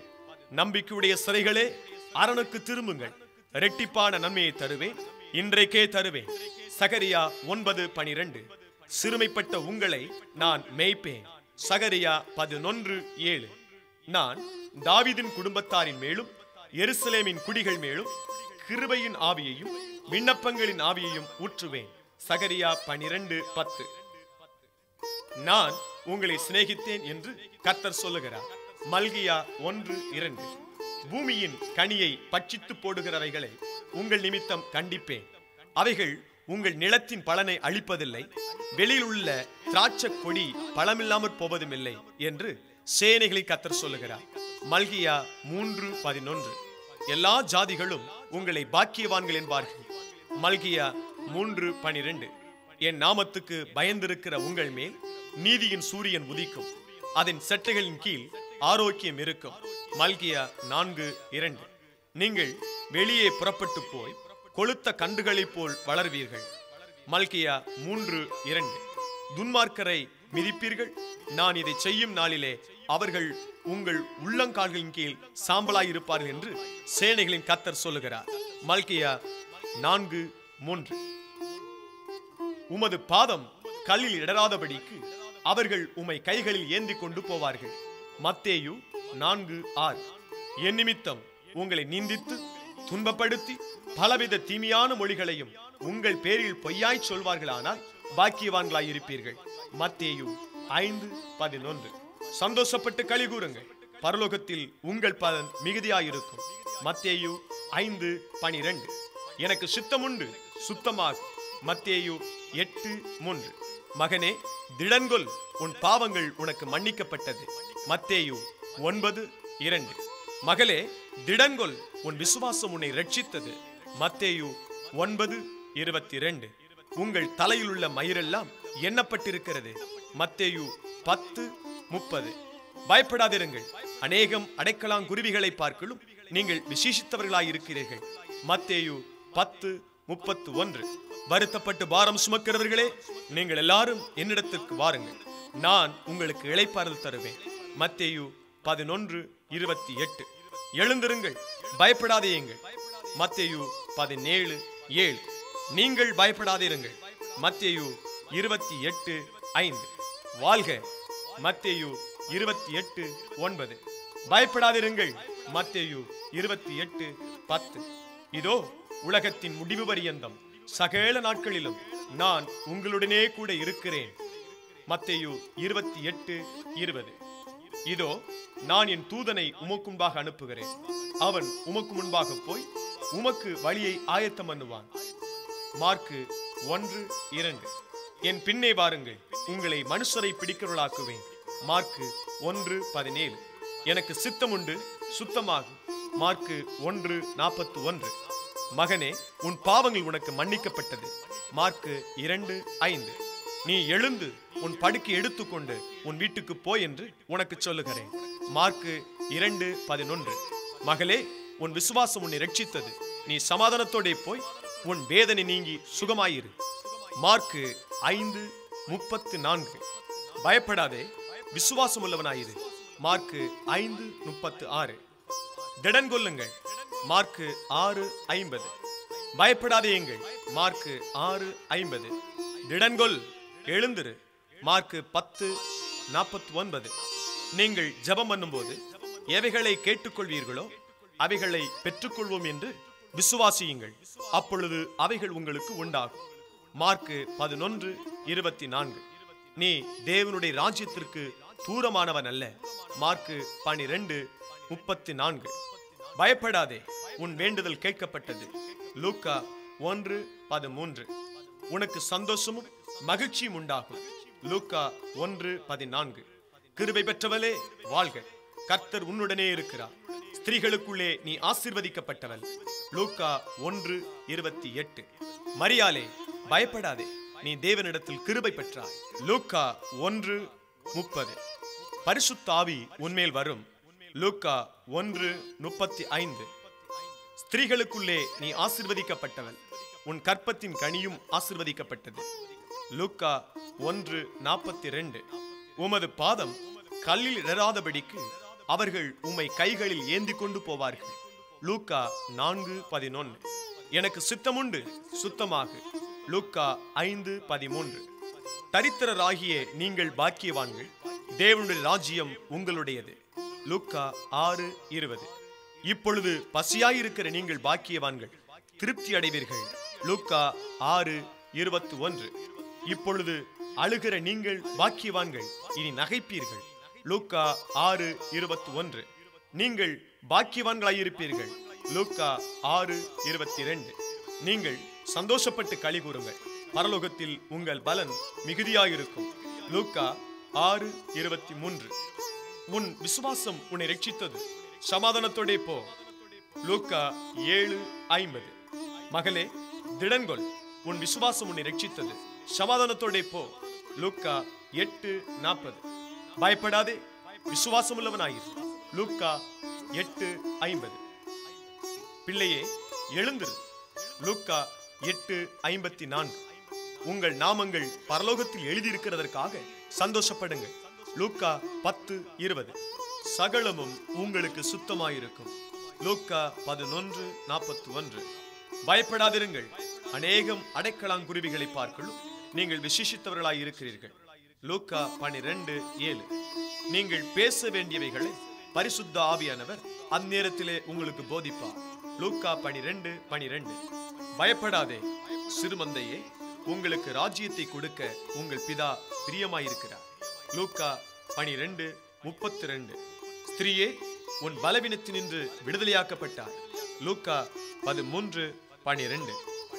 நம்பிக்கையுடைய சிறைகளே அரணுக்கு திரும்புங்கள் ரெட்டிப்பான நன்மையை தருவேன் இன்றைக்கே தருவேன் சகரியா ஒன்பது பனிரெண்டு சிறுமைப்பட்ட உங்களை நான் மேய்ப்பேன் சகரியா பதினொன்று ஏழு நான் தாவீதின் குடும்பத்தாரின் மேலும் எருசலேமின் குடிகள் மேலும் கிருபையின் ஆவியையும் விண்ணப்பங்களின் ஆவியையும் ஊற்றுவேன் சகரியா பனிரெண்டு பத்து நான் உங்களை சிநேகித்தேன் என்று கர்த்தர் சொல்லுகிறார் மல்கியா ஒன்று இரண்டு பூமியின் கனியை பட்சித்து போடுகிறவைகளை உங்கள் நிமித்தம் கண்டிப்பேன் அவைகள் உங்கள் நிலத்தின் பலனை அளிப்பதில்லை வெளியில் உள்ள திராட்சை கொடி பழமில்லாமற் போவதுமில்லை என்று சேனைகளை கத்தர் சொல்லுகிறார் மல்கியா மூன்று பதினொன்று எல்லா ஜாதிகளும் உங்களை பாக்கியவான்கள் என்பார்கள் மல்கியா மூன்று பனிரெண்டு என் நாமத்துக்கு பயந்திருக்கிற உங்கள் மேல் நீதியின் சூரியன் உதிக்கும் அதன் செட்டைகளின் கீழ் ஆரோக்கியம் இருக்கும் மல்கியா நான்கு இரண்டு நீங்கள் வெளியே புறப்பட்டு போய் கொளுத்த கண்டுகளைப் போல் வளர்வீர்கள் மல்கியா மூன்று இரண்டு துன்மார்க்கரை மிதிப்பீர்கள் நான் இதை செய்யும் நாளிலே அவர்கள் உங்கள் உள்ளங்கால்களின் கீழ் சாம்பலாயிருப்பார்கள் என்று சேனைகளின் கத்தர் சொல்லுகிறார் மல்கியா நான்கு மூன்று உமது பாதம் கல்லில் இடராதபடிக்கு அவர்கள் உமை கைகளில் ஏந்தி கொண்டு போவார்கள் மத்தேயு நான்கு ஆறு என் நிமித்தம் உங்களை நிந்தித்து துன்பப்படுத்தி பலவித தீமையான மொழிகளையும் உங்கள் பேரில் பொய்யாய் சொல்வார்களானால் பாக்கியவான்களாய் இருப்பீர்கள் மத்தேயு ஐந்து பதினொன்று சந்தோஷப்பட்டு களி கூறுங்கள் பரலோகத்தில் உங்கள் பலன் மிகுதியாயிருக்கும் மத்தேயு ஐந்து பனிரெண்டு எனக்கு சித்தமுண்டு சுத்தமாக மத்தேயு எட்டு மூன்று மகனே திடன்கொள் உன் பாவங்கள் உனக்கு மன்னிக்கப்பட்டது மத்தேயு ஒன்பது இரண்டு மகளே திடன்கொள் உன் விசுவாசம் உன்னை ரட்சித்தது மத்தேயு ஒன்பது இருபத்தி இரண்டு உங்கள் தலையில் உள்ள மயிரெல்லாம் எண்ணப்பட்டிருக்கிறது மத்தேயு பத்து முப்பது பயப்படாதிருங்கள் அநேகம் அடைக்கலாங்குருவிகளை பார்க்கலும் நீங்கள் விசேஷித்தவர்களாயிருக்கிறீர்கள் மத்தேயு பத்து முப்பத்து ஒன்று வருத்தப்பட்டு பாரம் சுமக்கிறவர்களே நீங்கள் எல்லாரும் என்னிடத்திற்கு வாருங்கள் நான் உங்களுக்கு இளைப்பாறுதல் தருவேன் மத்தேயு பதினொன்று இருபத்தி எட்டு எழுந்திருங்கள் பயப்படாதேயுங்கள் மத்தேயு பதினேழு ஏழு நீங்கள் பயப்படாதிருங்கள் மத்தேயு இருபத்தி எட்டு ஐந்து வாழ்க மத்தேயு இருபத்தி எட்டு ஒன்பது பயப்படாதிருங்கள் மத்தேயு இருபத்தி எட்டு பத்து இதோ உலகத்தின் முடிவு பரியந்தம் சகல நாட்களிலும் நான் உங்களுடனே கூட இருக்கிறேன் மத்தேயு இருபத்தி எட்டு இருபது இதோ நான் என் தூதனை உமக்கு முன்பாக அனுப்புகிறேன் அவன் உமக்கு முன்பாக போய் உமக்கு வழியை ஆயத்தம் பண்ணுவான் மார்க்கு ஒன்று இரண்டு என் பின்னே வாருங்கள் உங்களை மனுஷரை பிடிக்கிறவர்களாக்குவேன் மார்க்கு ஒன்று பதினேழு எனக்கு சித்தமுண்டு சுத்தமாகும் மார்க்கு ஒன்று நாற்பத்து ஒன்று மகனே உன் பாவங்கள் உனக்கு மன்னிக்கப்பட்டது மார்க்கு இரண்டு ஐந்து நீ எழுந்து உன் படுக்கை எடுத்துக்கொண்டு உன் வீட்டுக்கு போய் என்று உனக்கு சொல்லுகிறேன் மார்க்கு இரண்டு பதினொன்று மகளே உன் விசுவாசம் உன்னை ரட்சித்தது நீ சமாதானத்தோடே போய் உன் வேதனை நீங்கி சுகமாயிரு மார்க்கு ஐந்து முப்பத்து நான்கு பயப்படாதே விசுவாசம் உள்ளவனாயிரு மார்க்கு ஐந்து முப்பத்து ஆறு திடன் கொள்ளுங்கள் மார்க்கு ஆறு ஐம்பது பயப்படாதேயுங்கள் மார்க்கு ஆறு ஐம்பது திடன்கொள் எழுந்திரு மார்க்கு பத்து நாற்பத்தி ஒன்பது நீங்கள் ஜெபம் பண்ணும்போது எவைகளை கேட்டுக்கொள்வீர்களோ அவைகளை பெற்றுக்கொள்வோம் என்று விசுவாசியுங்கள் அப்பொழுது அவைகள் உங்களுக்கு உண்டாகும் மார்க்கு பதினொன்று இருபத்தி நான்கு நீ தேவனுடைய ராஜ்யத்திற்கு தூரமானவன் அல்ல மார்க்கு பனிரெண்டு முப்பத்தி நான்கு பயப்படாதே உன் வேண்டுதல் கேட்கப்பட்டது லூக்கா ஒன்று பதிமூன்று உனக்கு சந்தோஷமும் மகிழ்ச்சியும் உண்டாகும் லூக்கா ஒன்று பதினான்கு கிருபை பெற்றவளே வாழ்க கர்த்தர் உன்னுடனே இருக்கிறார் ஸ்திரீகளுக்குள்ளே நீ ஆசீர்வதிக்கப்பட்டவள் லூக்கா ஒன்று இருபத்தி எட்டு மரியாளே பயப்படாதே நீ தேவனிடத்தில் கிருபை பெற்றாய் லூக்கா ஒன்று முப்பது பரிசுத்த ஆவி உன்மேல் வரும் லூக்கா ஒன்று முப்பத்தி ஐந்து ஸ்திரீகளுக்குள்ளே நீ ஆசிர்வதிக்கப்பட்டவள் உன் கற்பத்தின் கனியும் ஆசிர்வதிக்கப்பட்டது லூக்கா ஒன்று நாற்பத்தி ரெண்டு உமது பாதம் கல்லில் இடராதபடிக்கு அவர்கள் உம்மை கைகளில் ஏந்தி கொண்டு போவார்கள் லூக்கா நான்கு பதினொன்று எனக்கு சித்தமுண்டு சுத்தமாக லூக்கா ஐந்து பதிமூன்று தரித்திரராகிய நீங்கள் பாக்கியவான்கள் தேவனுடைய ராஜ்யம் உங்களுடையது லூக்கா ஆறு இருபது இப்பொழுது பசியாயிருக்கிற நீங்கள் பாக்கியவான்கள் திருப்தி அடைவீர்கள் லூக்கா ஆறு இருபத்தி ஒன்று இப்பொழுது அழுகிற நீங்கள் பாக்கியவான்கள் இனி நகைப்பீர்கள் லூக்கா ஆறு இருபத்தி ஒன்று நீங்கள் பாக்கியவான்களாயிருப்பீர்கள் லூக்கா ஆறு இருபத்தி ரெண்டு நீங்கள் சந்தோஷப்பட்டு களி கூறுங்கள் பரலோகத்தில் உங்கள் பலன் மிகுதியாயிருக்கும் லூக்கா ஆறு இருபத்தி மூன்று உன் விசுவாசம் உன்னை ரட்சித்தது சமாதானத்தோடே போ லூக்கா ஏழு ஐம்பது மகளே திடன்கொள் உன் விசுவாசம் உன்னை ரட்சித்தது சமாதானத்தோடே போ லூக்கா எட்டு நாற்பது பயப்படாதே விசுவாசமுள்ளவனாயிரு லூக்கா எட்டு ஐம்பது பிள்ளையே எழுந்திரு லூக்கா எட்டு ஐம்பத்தி நான்கு உங்கள் நாமங்கள் பரலோகத்தில் எழுதியிருக்கிறதற்காக சந்தோஷப்படுங்கள் லூக்கா பத்து இருபது சகலமும் உங்களுக்கு சுத்தமாயிருக்கும் லூக்கா பதினொன்று நாற்பத்தி ஒன்று பயப்படாதிருங்கள் அநேகம் அடைக்கலாங்குருவிகளை பார்க்கலும் நீங்கள் விசேஷித்தவர்களாய் இருக்கிறீர்கள் லூக்கா பனிரெண்டு ஏழு நீங்கள் பேச வேண்டியவைகளை பரிசுத்த ஆவியானவர் அந்நேரத்திலே உங்களுக்கு போதிப்பார் லூக்கா பனிரெண்டு பனிரெண்டு பயப்படாதே சிறுமந்தையே உங்களுக்கு ராஜ்யத்தை கொடுக்க உங்கள் பிதா பிரியமாயிருக்கிறார் லூக்கா பனிரெண்டு முப்பத்தி ரெண்டு ஸ்திரீயே உன் பலவீனத்தினின்று விடுதலையாக்கப்பட்டார் லூக்கா பதிமூன்று பனிரெண்டு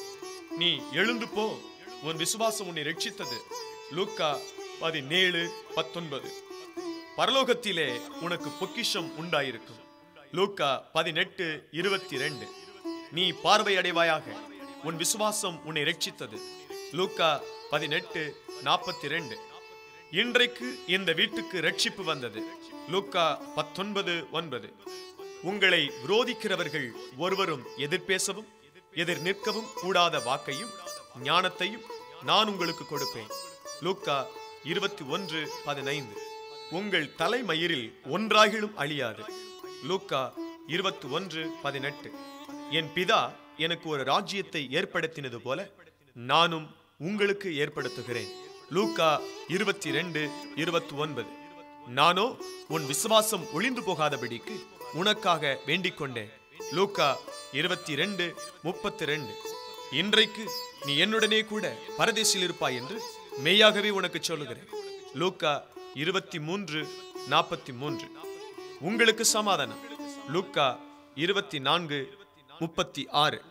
நீ எழுந்து போ உன் விசுவாசம் உன்னை ரட்சித்தது லூக்கா பதினேழு பத்தொன்பது பரலோகத்திலே உனக்கு பொக்கிஷம் உண்டாயிருக்கும் லூக்கா பதினெட்டு இருபத்தி ரெண்டு நீ பார்வை அடைவாயாக உன் விசுவாசம் உன்னை ரட்சித்தது லூக்கா பதினெட்டு நாற்பத்தி ரெண்டு இன்றைக்கு இந்த வீட்டுக்கு ரட்சிப்பு வந்தது லூக்கா பத்தொன்பது ஒன்பது உங்களை விரோதிக்கிறவர்கள் ஒருவரும் எதிர்பேசவும் எதிர் நிற்கவும் கூடாத வாக்கையும் ஞானத்தையும் நான் உங்களுக்கு கொடுப்பேன் லூக்கா இருபத்தி ஒன்று பதினைந்து உங்கள் தலைமயிரில் ஒன்றாகிலும் அழியாது லூக்கா இருபத்தி ஒன்று பதினெட்டு என் பிதா எனக்கு ஒரு ராஜ்யத்தை ஏற்படுத்தினது போல நானும் உங்களுக்கு ஏற்படுத்துகிறேன் லூக்கா இருபத்தி ரெண்டு இருபத்தி ஒன்பது நானோ உன் விசுவாசம் ஒளிந்து போகாதபடிக்கு உனக்காக வேண்டிக் கொண்டேன் லூக்கா இருபத்தி ரெண்டு முப்பத்தி ரெண்டு இன்றைக்கு நீ என்னுடனே கூட பரதேசில் இருப்பாய் என்று மெய்யாகவே உனக்கு சொல்லுகிறேன் லூக்கா இருபத்தி மூன்று நாற்பத்தி மூன்று உங்களுக்கு சமாதானம் லூக்கா இருபத்தி நான்கு முப்பத்தி ஆறு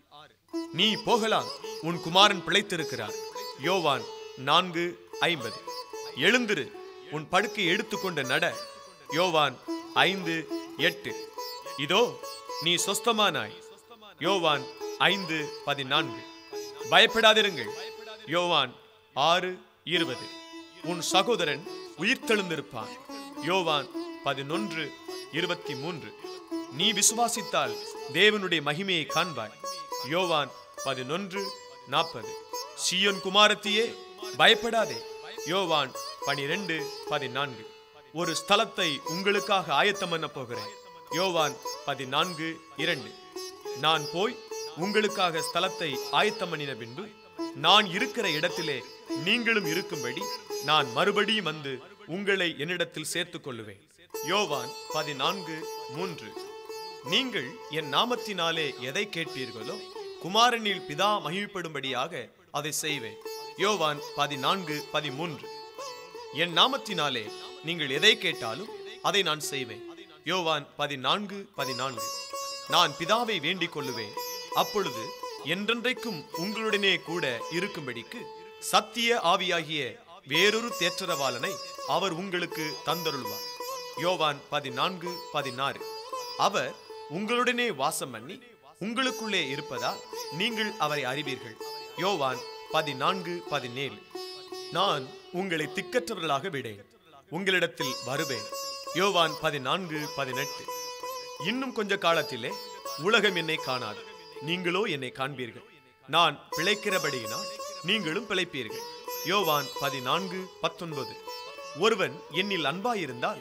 நீ போகலாம் உன் குமாரன் பிழைத்திருக்கிறார் யோவான் நான்கு ஐம்பது எழுந்திரு உன் படுக்கை எடுத்துக்கொண்ட நட யோவான் ஐந்து எட்டு இதோ நீ சொஸ்தமானாய் யோவான் ஐந்து பதினான்கு பயப்படாதிருங்கள் யோவான் ஆறு இருபது உன் சகோதரன் உயிர்த்தெழுந்திருப்பான் யோவான் பதினொன்று இருபத்தி மூன்று நீ விசுவாசித்தால் தேவனுடைய மகிமையை காண்பாய் யோவான் பதினொன்று நாற்பது சியோன் குமாரத்தியே பயப்படாதே யோவான் பனிரெண்டு பதினான்கு ஒரு ஸ்தலத்தை உங்களுக்காக ஆயத்தம் பண்ண போகிறேன் யோவான் பதினான்கு இரண்டு நான் போய் உங்களுக்காக ஸ்தலத்தை ஆயத்தம் பண்ணின பின்பு நான் இருக்கிற இடத்திலே நீங்களும் இருக்கும்படி நான் மறுபடியும் வந்து உங்களை என்னிடத்தில் சேர்த்துக் கொள்ளுவேன் யோவான் பதினான்கு மூன்று நீங்கள் என் நாமத்தினாலே எதை கேட்பீர்களோ குமாரனில் பிதா மகிழ்ப்படும்படியாக அதை செய்வேன் யோவான் பதினான்கு பதிமூன்று என் நாமத்தினாலே நீங்கள் எதை கேட்டாலும் அதை நான் செய்வேன் யோவான் பதினான்கு பதினான்கு நான் பிதாவை வேண்டிக் கொள்ளுவேன் அப்பொழுது என்றென்றைக்கும் உங்களுடனே கூட இருக்கும்படிக்கு சத்திய ஆவியாகிய வேறொரு தேற்றரவாளனை அவர் உங்களுக்கு தந்தருள்வார் யோவான் பதினான்கு பதினாறு அவர் உங்களுடனே வாசம் பண்ணி உங்களுக்குள்ளே இருப்பதால் நீங்கள் அவரை அறிவீர்கள் யோவான் பதினான்கு பதினேழு நான் உங்களை திக்கற்றவர்களாக விடேன் உங்களிடத்தில் வருவேன் யோவான் பதினான்கு பதினெட்டு இன்னும் கொஞ்ச காலத்திலே உலகம் என்னை காணாது நீங்களோ என்னை காண்பீர்கள் நான் பிழைக்கிறபடியினால் நீங்களும் பிழைப்பீர்கள் யோவான் பதினான்கு பத்தொன்பது ஒருவன் என்னில் அன்பாயிருந்தால்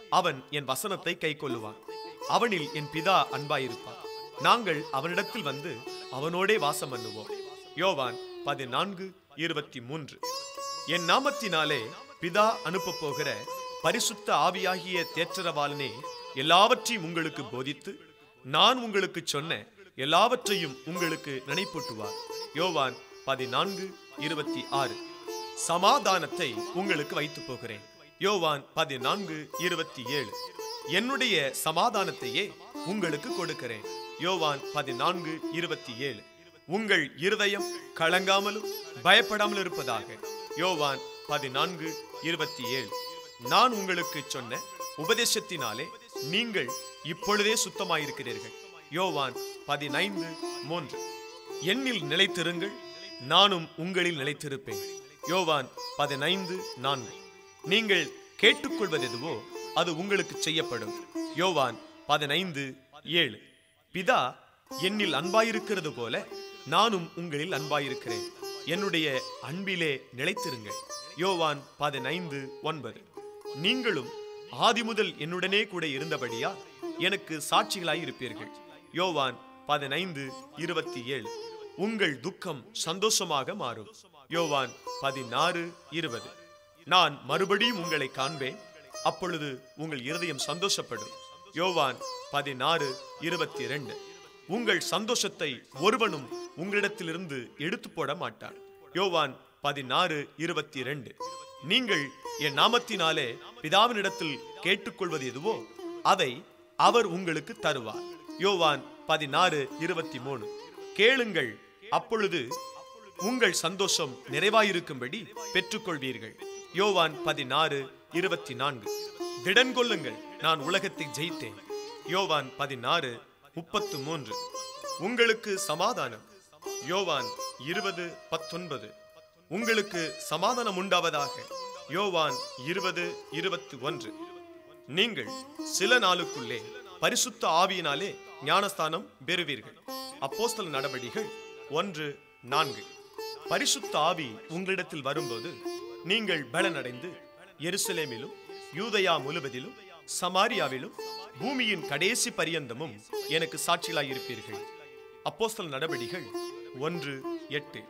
அவன் என் வசனத்தை கைக்கொள்ளுவான் அவனில் என் பிதா அன்பாயிருப்பார் நாங்கள் அவனிடத்தில் வந்து அவனோடே வாசம் பண்ணுவோம் யோவான் பதினான்கு இருபத்தி மூன்று என் நாமத்தினாலே பிதா அனுப்பப் போகிற பரிசுத்த ஆவியாகிய தேற்றரவாளனே எல்லாவற்றையும் உங்களுக்கு போதித்து நான் உங்களுக்கு சொன்ன எல்லாவற்றையும் உங்களுக்கு நினைப்பூட்டுவார் யோவான் பதினான்கு இருபத்தி ஆறு சமாதானத்தை உங்களுக்கு வைத்து போகிறேன் யோவான் பதினான்கு இருபத்தி ஏழு என்னுடைய சமாதானத்தையே உங்களுக்கு கொடுக்கிறேன் யோவான் பதினான்கு இருபத்தி ஏழு உங்கள் இருதயம் கலங்காமலும் பயப்படாமல் இருப்பதாக யோவான் பதினான்கு இருபத்தி ஏழு நான் உங்களுக்கு சொன்ன உபதேசத்தினாலே நீங்கள் இப்பொழுதே சுத்தமாயிருக்கிறீர்கள் யோவான் பதினைந்து மூன்று என்னில் நிலைத்திருங்கள் நானும் உங்களில் நிலைத்திருப்பேன் யோவான் பதினைந்து நான்கு நீங்கள் கேட்டுக்கொள்வது எதுவோ அது உங்களுக்கு செய்யப்படும் யோவான் பதினைந்து ஏழு பிதா என்னில் அன்பாயிருக்கிறது போல நானும் உங்களில் அன்பாயிருக்கிறேன் என்னுடைய அன்பிலே நிலைத்திருங்கள் யோவான் பதினைந்து ஒன்பது நீங்களும் ஆதிமுதல் என்னுடனே கூட இருந்தபடியா எனக்கு சாட்சிகளாய் இருப்பீர்கள் யோவான் பதினைந்து இருபத்தி ஏழு உங்கள் துக்கம் சந்தோஷமாக மாறும் யோவான் பதினாறு இருபது நான் மறுபடியும் உங்களை காண்பேன் அப்பொழுது உங்கள் இருதயம் சந்தோஷப்படும் யோவான் பதினாறு இருபத்தி இரண்டு உங்கள் சந்தோஷத்தை ஒருவனும் உங்களிடத்திலிருந்து எடுத்து போட மாட்டான் யோவான் பதினாறு இருபத்தி இரண்டு நீங்கள் என் நாமத்தினாலே பிதாவினிடத்தில் கேட்டுக்கொள்வது எதுவோ அதை அவர் உங்களுக்கு தருவார் யோவான் பதினாறு இருபத்தி மூணு கேளுங்கள் அப்பொழுது உங்கள் சந்தோஷம் நிறைவாயிருக்கும்படி பெற்றுக்கொள்வீர்கள் யோவான் பதினாறு இருபத்தி நான்கு திடன் கொள்ளுங்கள் நான் உலகத்தை ஜெயித்தேன் யோவான் பதினாறு முப்பத்து மூன்று உங்களுக்கு சமாதானம் யோவான் இருபது பத்தொன்பது உங்களுக்கு சமாதானம் உண்டாவதாக யோவான் இருபது இருபத்தி ஒன்று நீங்கள் சில நாளுக்குள்ளே பரிசுத்த ஆவியினாலே ஞானஸ்தானம் பெறுவீர்கள் அப்போஸ்தல நடவடிகள் ஒன்று நான்கு பரிசுத்த ஆவி உங்களிடத்தில் வரும்போது நீங்கள் பலனடைந்து எருசலேமிலும் யூதயா முழுவதிலும் சமாரியாவிலும் பூமியின் கடைசி பரியந்தமும் எனக்கு சாட்சிகளாயிருப்பீர்கள் அப்போஸ்தல நடவடிகள் ஒன்று எட்டு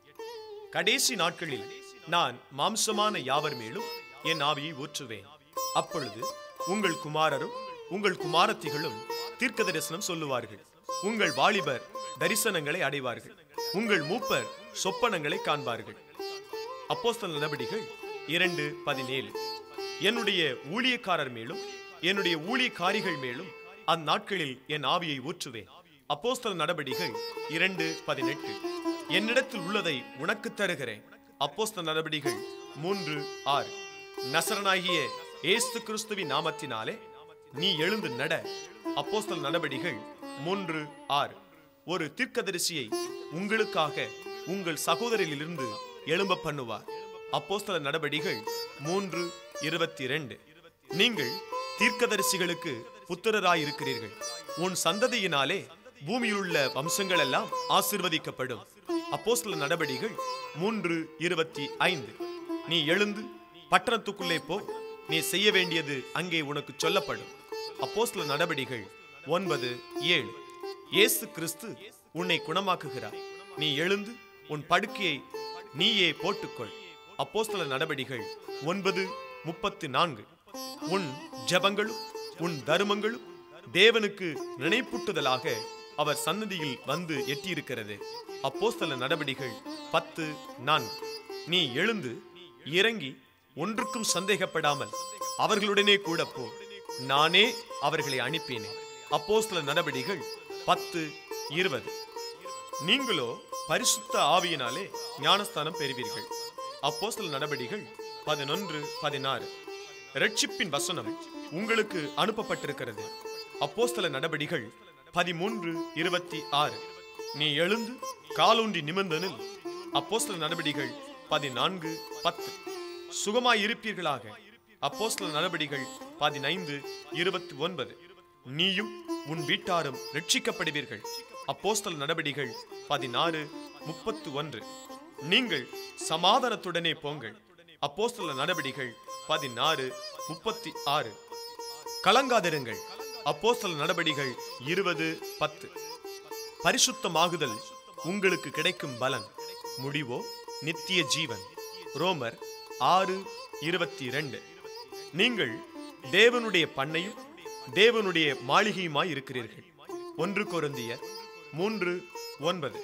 கடைசி நாட்களில் நான் மாம்சமான யாவர் மேலும் என் ஆவியை ஊற்றுவேன் அப்பொழுது உங்கள் குமாரரும் உங்கள் குமாரத்திகளும் தீர்க்க தரிசனம் சொல்லுவார்கள் உங்கள் வாலிபர் தரிசனங்களை அடைவார்கள் உங்கள் மூப்பர் சொப்பனங்களை காண்பார்கள் அப்போஸ்தல நடவடிகள் இரண்டு பதினேழு என்னுடைய ஊழியக்காரர் மேலும் என்னுடைய ஊழியக்காரிகள் மேலும் அந்நாட்களில் என் ஆவியை ஊற்றுவேன் அப்போஸ்தல நடவடிகள் இரண்டு பதினெட்டு என்னிடத்தில் உள்ளதை உனக்கு தருகிறேன் அப்போஸ்தல நடவடிகள் மூன்று ஆறு நசரனாகிய ஏசு கிறிஸ்துவின் நாமத்தினாலே நீ எழுந்து நட அப்போஸ்தல நடவடிகள் மூன்று ஆறு ஒரு தீர்க்கதரிசியை உங்களுக்காக உங்கள் சகோதரிலிருந்து எழும்ப பண்ணுவார் அப்போஸ்தல நடவடிகள் மூன்று இருபத்தி ரெண்டு நீங்கள் தீர்க்கதரிசிகளுக்கு புத்திரராயிருக்கிறீர்கள் உன் சந்ததியினாலே பூமியிலுள்ள வம்சங்கள் எல்லாம் ஆசிர்வதிக்கப்படும் அப்போஸ்தல நடவடிகள் மூன்று இருபத்தி ஐந்து நீ எழுந்து பட்டணத்துக்குள்ளே போ நீ செய்ய வேண்டியது அங்கே உனக்கு சொல்லப்படும் அப்போஸ்தல நடவடிகள் ஒன்பது ஏழு இயேசு கிறிஸ்து உன்னை குணமாக்குகிறார் நீ எழுந்து உன் படுக்கையை நீயே போட்டுக்கொள் அப்போஸ்தல நடவடிகள் ஒன்பது முப்பத்து நான்கு உன் ஜெபங்களும் உன் தருமங்களும் தேவனுக்கு நினைப்பூட்டுதலாக அவர் சன்னதியில் வந்து எட்டியிருக்கிறது அப்போஸ்தல நடவடிகள் பத்து நான்கு நீ எழுந்து இறங்கி ஒன்றுக்கும் சந்தேகப்படாமல் அவர்களுடனே கூட போ நானே அவர்களை அனுப்பினேன் அப்போஸ்தல நடவடிகள் பத்து இருபது நீங்களோ பரிசுத்த ஆவியினாலே ஞானஸ்தானம் பெறுவீர்கள் அப்போஸ்தல நடவடிகள் பதினொன்று பதினாறு ரட்சிப்பின் வசனம் உங்களுக்கு அனுப்பப்பட்டிருக்கிறது அப்போஸ்தல நடவடிகள் பதிமூன்று இருபத்தி ஆறு நீ எழுந்து காலூன்றி நிமிர்ந்தனில் அப்போஸ்தல நடவடிகள் பதினான்கு பத்து சுகமாயிருப்பீர்களாக அப்போஸ்தல நடவடிகள் பதினைந்து இருபத்தி ஒன்பது நீயும் உன் வீட்டாரும் ரட்சிக்கப்படுவீர்கள் அப்போஸ்தல நடவடிகள் பதினாறு முப்பத்து ஒன்று நீங்கள் சமாதானத்துடனே போங்கள் அப்போஸ்தல நடவடிகள் பதினாறு முப்பத்தி ஆறு கலங்காதிருங்கள் அப்போஸ்தல நடபடிகள் இருபது பத்து பரிசுத்தமாகுதல் உங்களுக்கு கிடைக்கும் பலன் முடிவோ நித்திய ஜீவன் ரோமர் ஆறு இருபத்தி ரெண்டு நீங்கள் தேவனுடைய பண்ணையும் தேவனுடைய மாளிகையுமாய் இருக்கிறீர்கள் ஒன்று கொருந்தியர் மூன்று ஒன்பது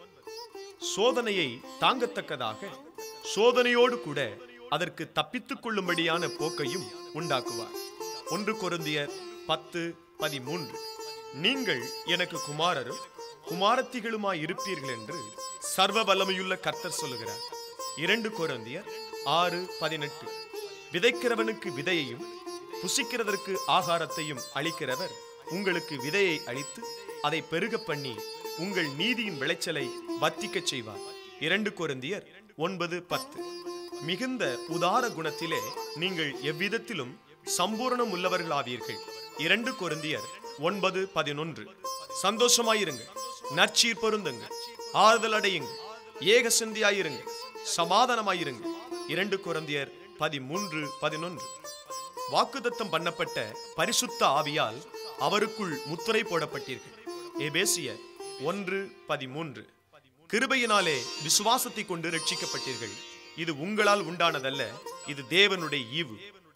சோதனையை தாங்கத்தக்கதாக சோதனையோடு கூட அதற்கு தப்பித்துக் கொள்ளும்படியான போக்கையும் உண்டாக்குவார் ஒன்று கொருந்தியர் பத்து பதிமூன்று நீங்கள் எனக்கு குமாரரும் குமாரத்திகளுமாய் இருப்பீர்கள் என்று சர்வ வல்லமையுள்ள கர்த்தர் சொல்லுகிறார் இரண்டு கொருந்தியர் ஆறு பதினெட்டு விதைக்கிறவனுக்கு விதையையும் புசிக்கிறதற்கு ஆகாரத்தையும் அளிக்கிறவர் உங்களுக்கு விதையை அளித்து அதை பெருக பண்ணி உங்கள் நீதியின் விளைச்சலை வத்திக்கச் செய்வார் இரண்டு கொருந்தியர் ஒன்பது பத்து மிகுந்த உதார குணத்திலே நீங்கள் எவ்விதத்திலும் சம்பூரணம் உள்ளவர்களாவீர்கள் இரண்டு கொருந்தியர் ஒன்பது பதினொன்று சந்தோஷமாயிருங்கள் நற்சீர் பொருந்துங்கள் ஆறுதல் அடையுங்கள் ஏக சிந்தியாயிருங்கள் சமாதானமாயிருங்கள் இரண்டு கொருந்தியர் பதிமூன்று பதினொன்று வாக்குத்தத்தம் பண்ணப்பட்ட பரிசுத்த ஆவியால் அவருக்குள் முத்திரை போடப்பட்டீர்கள் எபேசியர் ஒன்று பதிமூன்று கிருபையினாலே விசுவாசத்தை கொண்டு ரட்சிக்கப்பட்டீர்கள் இது உங்களால் உண்டானதல்ல இது தேவனுடைய ஈவு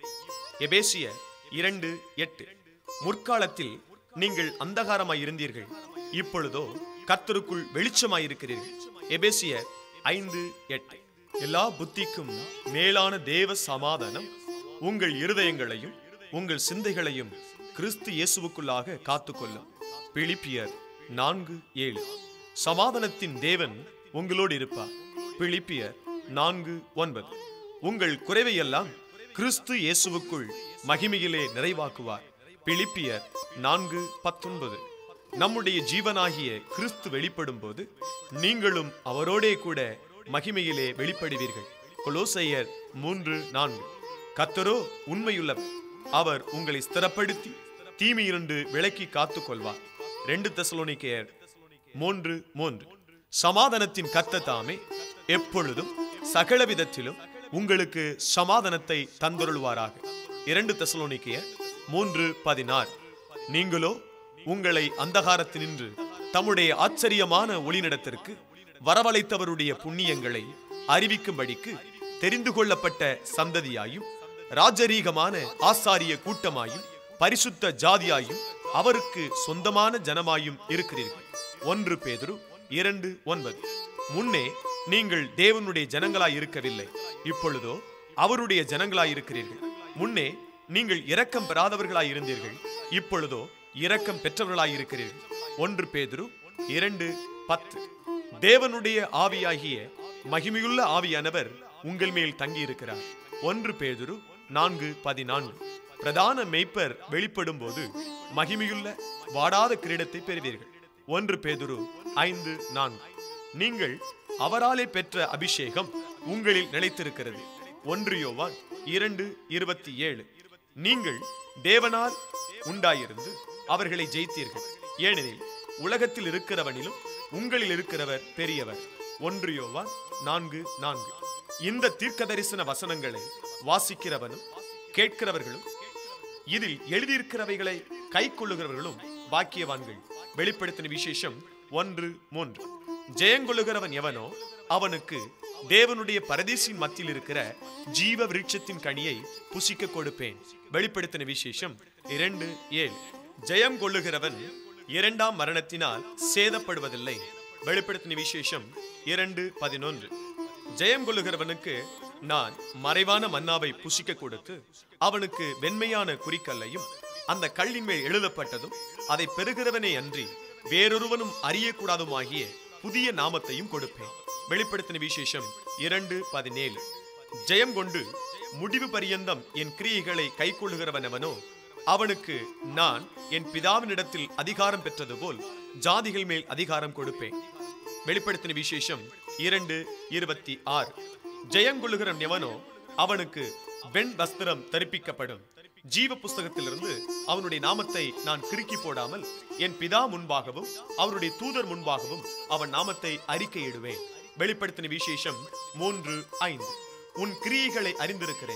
எபேசிய இரண்டு எட்டு முற்காலத்தில் நீங்கள் அந்தகாரமாய் இருந்தீர்கள் இப்பொழுதோ கர்த்தருக்குள் வெளிச்சமாய் இருக்கிறீர்கள் எபேசிய ஐந்து எட்டு எல்லா புத்திக்கும் மேலான தேவ சமாதானம் உங்கள் இருதயங்களையும் உங்கள் சிந்தைகளையும் கிறிஸ்து இயேசுவுக்குள்ளாக காத்துக்கொள்ளும் பிலிப்பியர் நான்கு ஏழு சமாதானத்தின் தேவன் உங்களோடு இருப்பார் பிலிப்பியர் நான்கு ஒன்பது உங்கள் குறைவையெல்லாம் கிறிஸ்து இயேசுவுக்குள் மகிமையிலே நிறைவாக்குவார் பிலிப்பியர் நான்கு பத்தொன்பது நம்முடைய ஜீவனாகிய கிறிஸ்து வெளிப்படும் போது நீங்களும் அவரோடே கூட மகிமையிலே வெளிப்படுவீர்கள் கொலோசையர் மூன்று நான்கு கத்தரோ உண்மையுள்ளவர் அவர் உங்களை ஸ்திரப்படுத்தி தீமையிருந்து விலக்கி காத்துக் கொள்வார் ரெண்டு தெசலோனிக்கேயர் மூன்று மூன்று சமாதானத்தின் கத்த தாமே எப்பொழுதும் சகலவிதத்திலும் உங்களுக்கு சமாதானத்தை தந்தருள்வாராக இரண்டு தெசலோனிக்கேயர் மூன்று பதினாறு நீங்களோ உங்களை அந்தகாரத்தினின்று தம்முடைய ஆச்சரியமான ஒளிநடத்திற்கு வரவழைத்தவருடைய புண்ணியங்களை அறிவிக்கும்படிக்கு தெரிந்து கொள்ளப்பட்ட சந்ததியாயும் ராஜரீகமான ஆசாரிய கூட்டமாயும் பரிசுத்த ஜாதியாயும் அவருக்கு சொந்தமான ஜனமாயும் இருக்கிறீர்கள் ஒன்று பேதுரு இரண்டு ஒன்பது முன்னே நீங்கள் தேவனுடைய ஜனங்களாய் இருக்கவில்லை இப்பொழுதோ அவருடைய ஜனங்களாய் இருக்கிறீர்கள் முன்னே நீங்கள் இரக்கம் பெறாதவர்களாய் இருந்தீர்கள் இப்பொழுதோ இரக்கம் பெற்றவர்களாய் இருக்கிறீர்கள் ஒன்று பேதுரு இரண்டு பத்து தேவனுடைய ஆவியாகிய மகிமையுள்ள ஆவியானவர் உங்கள் மேல் தங்கியிருக்கிறார் ஒன்று பேதுரு நான்கு பதினான்கு பிரதான மெய்ப்பர் வெளிப்படும் போது மகிமையுள்ள வாடாத கிரீடத்தை பெறுவீர்கள் ஒன்று பேதுரு ஐந்து நான்கு நீங்கள் அவராலே பெற்ற அபிஷேகம் உங்களில் நிலைத்திருக்கிறது ஒன்று யோவான் இரண்டு இருபத்தி ஏழு நீங்கள் தேவனால் உண்டாயிருந்து அவர்களை ஜெயித்தீர்கள் ஏனெனில் உலகத்தில் இருக்கிறவனிலும் உங்களில் இருக்கிறவர் பெரியவர் ஒன்று யோவான் நான்கு நான்கு இந்த தீர்க்க தரிசன வசனங்களை வாசிக்கிறவனும் கேட்கிறவர்களும் இதில் எழுதியிருக்கிறவைகளை கை கொள்ளுகிறவர்களும் பாக்கியவான்கள் வெளிப்படுத்தின விசேஷம் ஒன்று மூன்று ஜெயங்கொள்ளுகிறவன் எவனோ அவனுக்கு தேவனுடைய பரதேசின் மத்தியில் இருக்கிற ஜீவ விருட்சத்தின் கனியை புசிக்க கொடுப்பேன் வெளிப்படுத்தின விசேஷம் இரண்டு ஏழு ஜெயம் கொள்ளுகிறவன் இரண்டாம் மரணத்தினால் சேதப்படுவதில்லை வெளிப்படுத்தின விசேஷம் இரண்டு பதினொன்று ஜெயம் கொள்ளுகிறவனுக்கு நான் மறைவான மன்னாவை புசிக்க கொடுத்து அவனுக்கு வெண்மையான குறிக்கல்லையும் அந்த கல்லின் மேல் எழுதப்பட்டதும் அதை பெறுகிறவனே அன்றி வேறொருவனும் அறியக்கூடாதுமாகிய புதிய நாமத்தையும் கொடுப்பேன் வெளிப்படுத்தின விசேஷம் இரண்டு பதினேழு ஜெயம் கொண்டு முடிவு பரியந்தம் என் கிரியைகளை கைக்கொள்ளுகிறவனவனோ அவனுக்கு நான் என் பிதாவினிடத்தில் அதிகாரம் பெற்றது போல் ஜாதிகள் மேல் அதிகாரம் கொடுப்பேன் வெளிப்படுத்தின விசேஷம் இரண்டு இருபத்தி ஆறு ஜெயங்கொள்ளுகிறவன் எவனோ அவனுக்கு வெண் வஸ்திரம் தரிப்பிக்கப்படும் ஜீவ புஸ்தகத்திலிருந்து அவனுடைய நாமத்தை நான் கிறுக்கி போடாமல் என் பிதா முன்பாகவும் அவருடைய தூதர் முன்பாகவும் அவன் நாமத்தை அறிக்கையிடுவேன் வெளிப்படுத்தின விசேஷம் மூன்று ஐந்து உன் கிரியைகளை அறிந்திருக்கிறேன்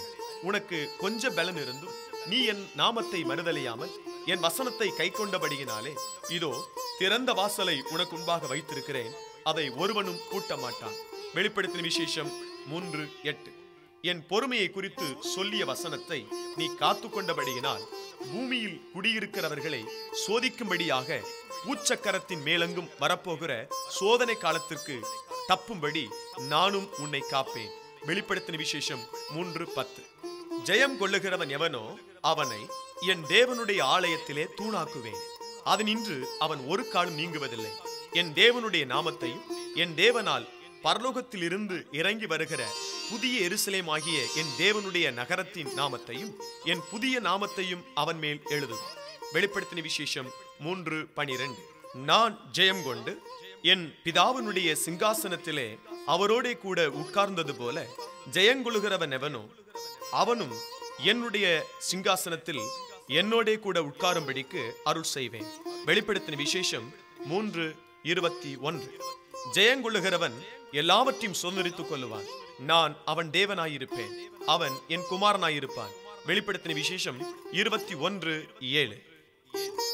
உனக்கு கொஞ்ச பலன் இருந்தும் நீ என் நாமத்தை மறுதலியாமல் என் வசனத்தை கை கொண்டபடியினாலே இதோ திறந்த வாசலை உனக்கு முன்பாக வைத்திருக்கிறேன் அதை ஒருவனும் பூட்ட மாட்டான் வெளிப்படுத்தின விசேஷம் மூன்று எட்டு என் பொறுமையை குறித்து சொல்லிய வசனத்தை நீ காத்து கொண்டபடியினால் பூமியில் குடியிருக்கிறவர்களை சோதிக்கும்படியாக பூச்சக்கரத்தின் மேலெங்கும் வரப்போகிற சோதனை காலத்திற்கு தப்பும்படி நானும் உன்னை காப்பேன் வெளிப்படுத்தின விசேஷம் மூன்று பத்து ஜெயம் கொள்ளுகிறவன் எவனோ அவனை என் தேவனுடைய ஆலயத்திலே தூணாக்குவேன் அதனின்று அவன் ஒரு காலம் நீங்குவதில்லை என் தேவனுடைய நாமத்தையும் என் தேவனால் பரலோகத்திலிருந்து இறங்கி வருகிற புதிய எருசலேம் ஆகிய என் தேவனுடைய நகரத்தின் நாமத்தையும் என் புதிய நாமத்தையும் அவன் மேல் எழுதும் வெளிப்படுத்தின விசேஷம் மூன்று பனிரெண்டு நான் ஜெயம் கொண்டு என் பிதாவினுடைய சிங்காசனத்திலே அவரோடே கூட உட்கார்ந்தது போல ஜெயங்கொள்கிறவன் எவனோ அவனும் என்னுடைய சிங்காசனத்தில் என்னோடே கூட உட்காரும்படிக்கு அருள் செய்வேன் வெளிப்படுத்தின விசேஷம் மூன்று இருபத்தி ஒன்று ஜெயங்கொள்ளுகிறவன் எல்லாவற்றையும் சுதந்திரித்துக் கொள்ளுவான் நான் அவன் தேவனாயிருப்பேன் அவன் என் குமாரனாயிருப்பான் வெளிப்படுத்தின விசேஷம் இருபத்தி ஒன்று ஏழு